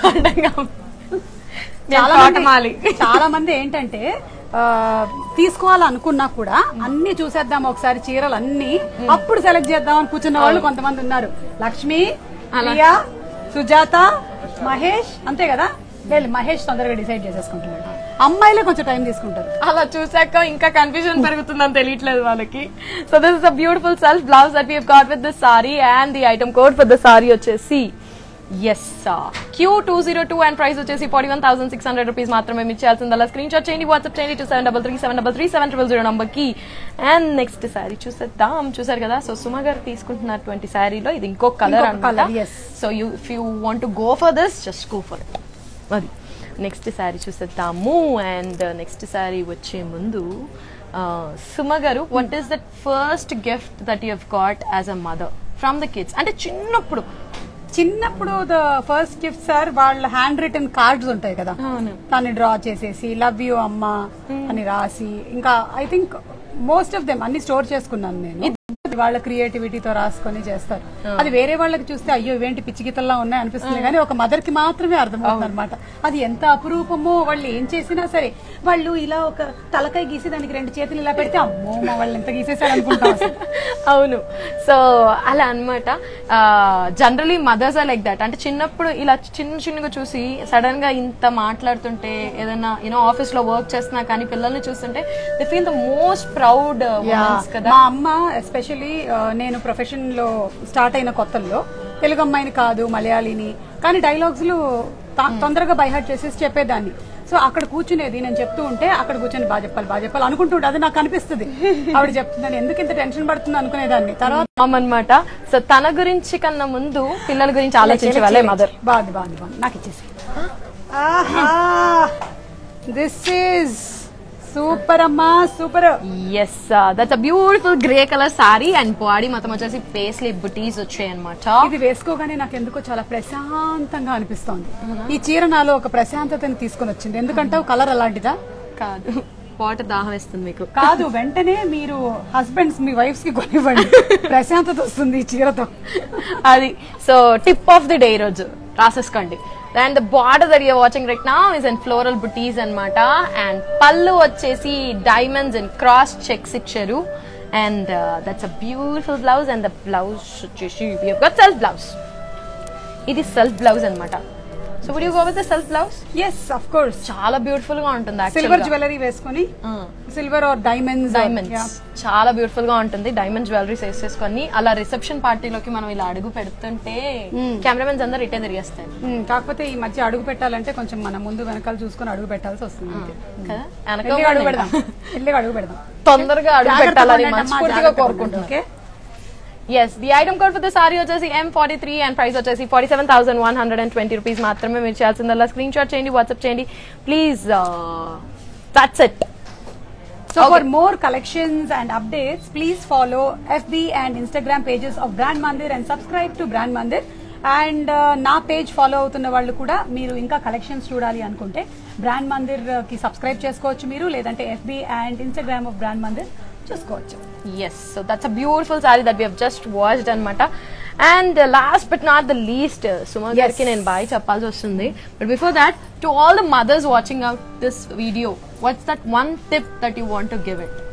S2: చాలా
S1: తోటమాలి
S2: మంది చాలా మంది ఏంటంటే ఆ, తీసుకోవాలనుకున్నా కూడా అన్ని చూసేద్దాం ఒకసారి చీరలు అన్ని అప్పుడు సెలెక్ట్ చేద్దాం అని కూర్చున్న వాళ్ళు కొంతమంది ఉన్నారు లక్ష్మి ప్రియా సుజాత మహేష్ అంతే కదా వెళ్ళి మహేష్ తొందరగా డిసైడ్ చేసేసుకుంటున్నాడు అమ్మాయిలే కొంచెం టైం తీసుకుంటారు
S1: అలా చూసాక ఇంకా కన్ఫ్యూజన్ పెరుగుతుందని తెలియట్లేదు వాళ్ళకి so this is a beautiful self blouse that we got with this sari and the item code for the sorry వచ్చేసి S Q two zero two and price వచ్చేసి forty one thousand six hundred rupees మాత్రమే మీరు చేయాల్సింది అలా screen shot చేయండి WhatsApp చేయండి two seven double three seven double three seven triple zero నంబర్కి and next sari చూసేద్దాం చూసారు కదా సో సుమ గారు తీసుకుంటున్నటువంటి శారీలో ఇది ఇంకో కలర్
S2: ఇంకొక colour,
S1: అనమాట
S2: yes.
S1: So you if you want to go for this just go for it అది నెక్స్ట్ శారీ చూసేద్దాము అండ్ నెక్స్ట్ శారీ వచ్చే ముందు Suma garu what is that first gift that you got as a mother from the kids అంటే చిన్నప్పుడు
S2: చిన్నప్పుడు the first gift sir వాళ్ళ handwritten cards ఉంటాయి కదా
S1: అవును.
S2: దాన్ని డ్రా చేసేసి లవ్ యూ అమ్మ అని రాసి ఇంకా I think most of them అన్ని స్టోర్ చేసుకున్నాను నేను వాళ్ళ క్రియేటివిటీతో రాసుకొని చేస్తారు అది వేరే వాళ్ళకి చూస్తే అయ్యో ఇవేంటి పిచ్చి గీతల్లా ఉన్నాయి అనిపిస్తుంది కానీ ఒక మదర్ కి మాత్రమే అర్థమవుతుంది అనమాట అది ఎంత అపురూపమో వాళ్ళు ఏం చేసినా సరే వాళ్ళు ఇలా ఒక తలకాయ గీసి దానికి రెండు చేతులు ఇలా పెడితే అమ్మో మా వాళ్ళు ఎంత గీసేసారు అనుకుంటాం అసలు.
S1: అవును సో అలా అనమాట generally mothers are like that అంటే చిన్నప్పుడు ఇలా చిన్న చిన్నగా చూసి సడన్ గా ఇంత మాట్లాడుతుంటే ఏదైనా యూనో ఆఫీస్ లో వర్క్ చేస్తున్నా కానీ పిల్లల్ని చూస్తుంటే they feel the most proud కదా
S2: మా అమ్మ ఎస్పెషలీ నేను ప్రొఫెషన్ లో స్టార్ట్ అయిన కొత్తల్లో తెలుగు అమ్మాయిని కాదు మలయాళీని కానీ డైలాగ్స్ తొందరగా బైహార్ట్ చేసేసి చెప్పేదాన్ని సో అక్కడ కూర్చునేది నేను చెప్తూ ఉంటే అక్కడ కూర్చొని బాగా చెప్పాలి బాగా చెప్పాలి అనుకుంటుంటే అది నాకు అనిపిస్తుంది ఆవిడ చెప్తున్నాను ఎందుకు ఇంత టెన్షన్ పడుతుంది అనుకునేదాన్ని తర్వాత
S1: మామ్ అనమాట సో తన గురించి కన్నా ముందు పిల్లల గురించి ఆలోచించే వాళ్ళే మదర్
S2: బాగుంది బాగుంది బాగుంది నాకు ఇచ్చేసి ఆహా దిస్ ఈజ్ సూపర్ అమ్మా super
S1: yes that's a beautiful grey colour sari and body మొత్తం వచ్చేసి పేస్లీ బుటీస్ వచ్చాయి అనమాట
S2: ఇది వేసుకోగానే నాకు ఎందుకో చాలా ప్రశాంతంగా అనిపిస్తోంది ఈ చీర నాలో ఒక ప్రశాంతతని తీసుకొని వచ్చింది ఎందుకంటే కలర్ అలాంటిదా
S1: కాదు వాటర్ దాహం వేస్తుంది మీకు
S2: కాదు వెంటనే మీరు హస్బెండ్స్ మీ వైఫ్స్ కి కొనివ్వండి ప్రశాంతత వస్తుంది ఈ చీరతో
S1: అది so tip of the day రోజు రాసేసుకోండి and the border that you're watching right నా ఇస్ అండ్ ఫ్లోరల్ బుటీస్ అన్నమాట అండ్ పళ్ళు వచ్చేసి డైమండ్స్ అండ్ క్రాస్ చెక్స్ ఇచ్చారు and that's a beautiful blouse and the blouse వచ్చేసి సెల్ఫ్ బ్లౌజ్ ఇది సెల్ఫ్ బ్లౌజ్ అన్నమాట so would you go with the self blouse
S2: yes of course
S1: చాలా beautiful గా ఉంటుంది
S2: సిల్వర్ జ్యువెలరీ వేసుకొని సిల్వర్ ఆర్ డైమండ్స్
S1: డైమండ్స్ చాలా beautiful గా ఉంటుంది డైమండ్ జ్యువెలరీస్ వేసేసుకొని అలా రిసెప్షన్ పార్టీలోకి మనం ఇలా అడుగు పెడుతుంటే కెమెరామెన్స్ అందరు ఇటే తిరిగేస్తాయి
S2: కాకపోతే ఈ మధ్య అడుగు పెట్టాలంటే కొంచెం మనం ముందు వెనకాల చూసుకొని అడుగు పెట్టాల్సి వస్తుంది అంతే.
S1: కదా
S2: మెల్లిగా అడుగు
S1: వెనక
S2: పెడదాం మెల్లిగా అడుగు పెడదాం
S1: తొందరగా అడుగు
S2: జాగ్రత్తగా
S1: పెట్టాలని
S2: ఉండండి అమ్మా,
S1: మనస్ఫూర్తిగా
S2: జాగ్రత్తగా
S1: కోరుకుంటున్నాను
S2: ఉండండి,
S1: yes the item code for the sorry వచ్చేసి M forty three and price వచ్చేసి forty seven thousand one hundred and twenty rupees మాత్రమే మీరు చేయాల్సిందల్లా స్క్రీన్ షాట్ చేయండి వాట్సాప్ చేయండి please that's it
S2: So for more collections and updates, please follow FB and Instagram pages of Brand Mandir and subscribe to Brand Mandir. And నా page follow అవుతున్న వాళ్ళు కూడా మీరు ఇంకా కలెక్షన్స్ చూడాలి అనుకుంటే బ్రాండ్ మందిర్ కి సబ్స్క్రైబ్ చేసుకోవచ్చు మీరు లేదంటే FB and Instagram of brand Mandir చూసుకోవచ్చు
S1: yes so that's a beautiful sorry that we just watched అనమాట and last but not the least Suma గారికి నేను బాయ్ చెప్పాల్సి వస్తుంది but before that to all the mothers watching out this video what's that one tip that you want to give it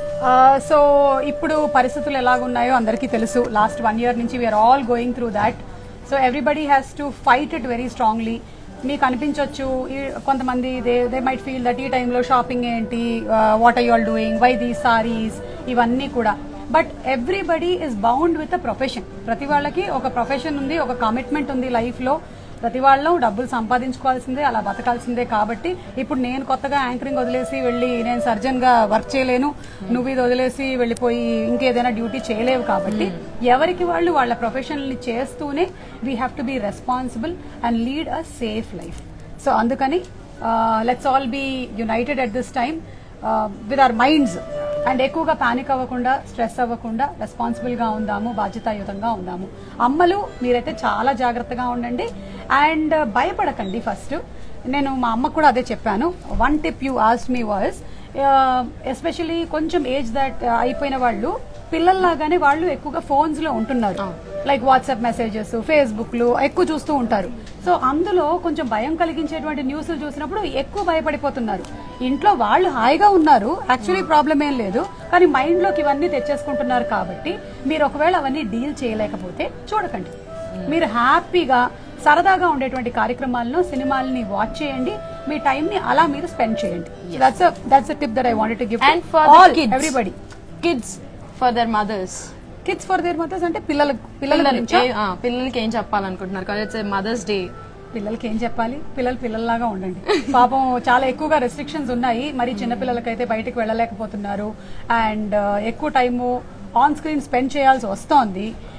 S2: so ఇప్పుడు పరిస్థితులు ఎలాగున్నాయో అందరికీ తెలుసు లాస్ట్ వన్ ఇయర్ నుంచి we are all going through that so everybody has to fight it very strongly మీకు అనిపించవచ్చు ఈ- కొంతమంది they they might feel that ఈ టైంలో షాపింగ్ ఏంటి what are you all doing why the saris ఇవన్నీ కూడా but everybody is bound with a profession ప్రతి వాళ్ళకి ఒక ప్రొఫెషన్ ఉంది ఒక కమిట్మెంట్ ఉంది లైఫ్లో ప్రతి వాళ్ళు డబ్బులు సంపాదించుకోవాల్సిందే అలా బతకాల్సిందే కాబట్టి ఇప్పుడు నేను కొత్తగా యాంకరింగ్ వదిలేసి వెళ్ళి నేను సర్జన్ గా వర్క్ చేయలేను నువ్వు ఇది వదిలేసి వెళ్ళిపోయి ఇంకేదైనా డ్యూటీ చేయలేవు కాబట్టి ఎవరికి వాళ్ళు వాళ్ళ ప్రొఫెషన్ చేస్తూనే we have to be responsible and lead a safe life so అందుకని let's all be united at this time with our minds and ఎక్కువగా పానిక్ అవ్వకుండా స్ట్రెస్ అవ్వకుండా రెస్పాన్సిబుల్ గా ఉందాము బాధ్యతాయుతంగా ఉందాము అమ్మలు మీరైతే చాలా జాగ్రత్తగా ఉండండి అండ్ భయపడకండి ఫస్ట్ నేను మా అమ్మకు కూడా అదే చెప్పాను one tip you asked me voice especially కొంచెం ఏజ్ దట్ అయిపోయిన వాళ్ళు పిల్లల్లాగానే వాళ్ళు ఎక్కువగా ఫోన్స్ లో ఉంటున్నారు లైక్ వాట్సాప్ మెసేజెస్ ఫేస్బుక్ లు ఎక్కువ చూస్తూ ఉంటారు సో అందులో కొంచెం భయం కలిగించేటువంటి న్యూస్లు చూసినప్పుడు ఎక్కువ భయపడిపోతున్నారు ఇంట్లో వాళ్ళు హాయిగా ఉన్నారు యాక్చువల్లీ ప్రాబ్లం ఏం లేదు కానీ మైండ్ లోకి ఇవన్నీ తెచ్చేసుకుంటున్నారు కాబట్టి మీరు ఒకవేళ అవన్నీ డీల్ చేయలేకపోతే చూడకండి మీరు హ్యాపీగా సరదాగా ఉండేటువంటి కార్యక్రమాలను సినిమాలని వాచ్ చేయండి మీ టైం ని అలా మీరు స్పెండ్ చేయండి that's that's tip that I wanted to give
S1: and for
S2: all
S1: kids
S2: everybody
S1: kids for their mothers
S2: kids for their mothers అంటే పిల్లల పిల్లల గురించా?
S1: పిల్లలకి ఆ, పిల్లలకి ఏం చెప్పాలనుకుంటున్నారు కానీ ఇట్స్ మదర్స్ డే
S2: పిల్లలకి ఏం చెప్పాలి పిల్లలు పిల్లల్లాగా ఉండండి పాపం చాలా ఎక్కువగా రెస్ట్రిక్షన్స్ ఉన్నాయి మరి చిన్న పిల్లలకైతే బయటకు వెళ్ళలేకపోతున్నారు అండ్ ఎక్కువ టైము ఆన్ స్క్రీన్ స్పెండ్ చేయాల్సి వస్తోంది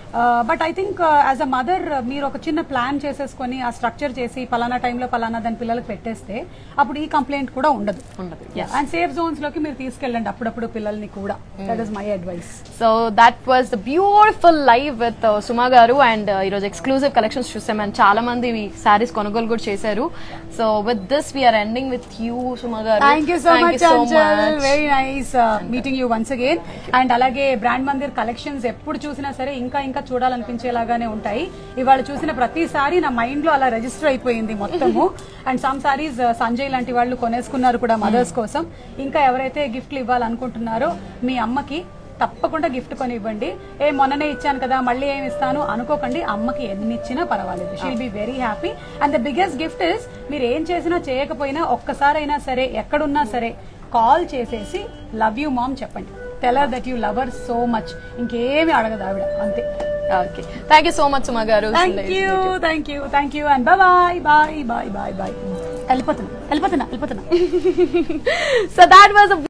S2: but I think as a mother మీరు ఒక చిన్న ప్లాన్ చేసేసుకొని ఆ స్ట్రక్చర్ చేసి పలానా టైంలో పలానా దాని పిల్లలకు పెట్టేస్తే అప్పుడు ఈ కంప్లైంట్ కూడా ఉండదు
S1: ఉండదు.
S2: అండ్ సేఫ్ జోన్స్ లోకి మీరు తీసుకెళ్ళండి అప్పుడప్పుడు పిల్లల్ని కూడా that is my advice
S1: so that was the beautiful live with Suma garu and ఈరోజు ఎక్స్క్లూజివ్ కలెక్షన్స్ చూసాం అండ్ చాలా మంది సారీస్ కొనుగోలు కూడా చేశారు so with this we are ending with you Suma garu
S2: thank you so
S1: Thank
S2: మచ్
S1: you so
S2: అంజల్
S1: much.
S2: Very nice meeting you once again and అలాగే బ్రాండ్ మందిర్ కలెక్షన్స్ ఎప్పుడు చూసినా సరే ఇంకా ఇంకా చూడాలనిపించేలాగానే ఉంటాయి ఇవాళ చూసిన ప్రతిసారి నా మైండ్ లో అలా రిజిస్టర్ అయిపోయింది మొత్తము అండ్ సమ్ సారీస్ సంజయ్ లాంటి వాళ్ళు కొనేసుకున్నారు కూడా మదర్స్ కోసం ఇంకా ఎవరైతే గిఫ్ట్లు ఇవ్వాలనుకుంటున్నారో మీ అమ్మకి తప్పకుండా గిఫ్ట్ కొని ఇవ్వండి ఏ మొన్ననే ఇచ్చాను కదా మళ్ళీ ఏమి ఇస్తాను అనుకోకండి అమ్మకి ఎన్ని ఇచ్చినా పర్వాలేదు she'll be very happy and the biggest gift is మీరు ఏం చేసినా చేయకపోయినా ఒక్కసారైనా సరే ఎక్కడున్నా సరే కాల్ చేసేసి లవ్ యూ మామ్ చెప్పండి tell her that you love her so much ఇంకేమి అడగదు ఆవిడ అంతే
S1: okay thank you so much Suma garu
S2: thank you thank you thank you and bye bye bye bye bye వెళ్ళిపోతున్నా వెళ్ళిపోతున్నా వెళ్ళిపోతున్నా
S1: సో దాట్ వాజ్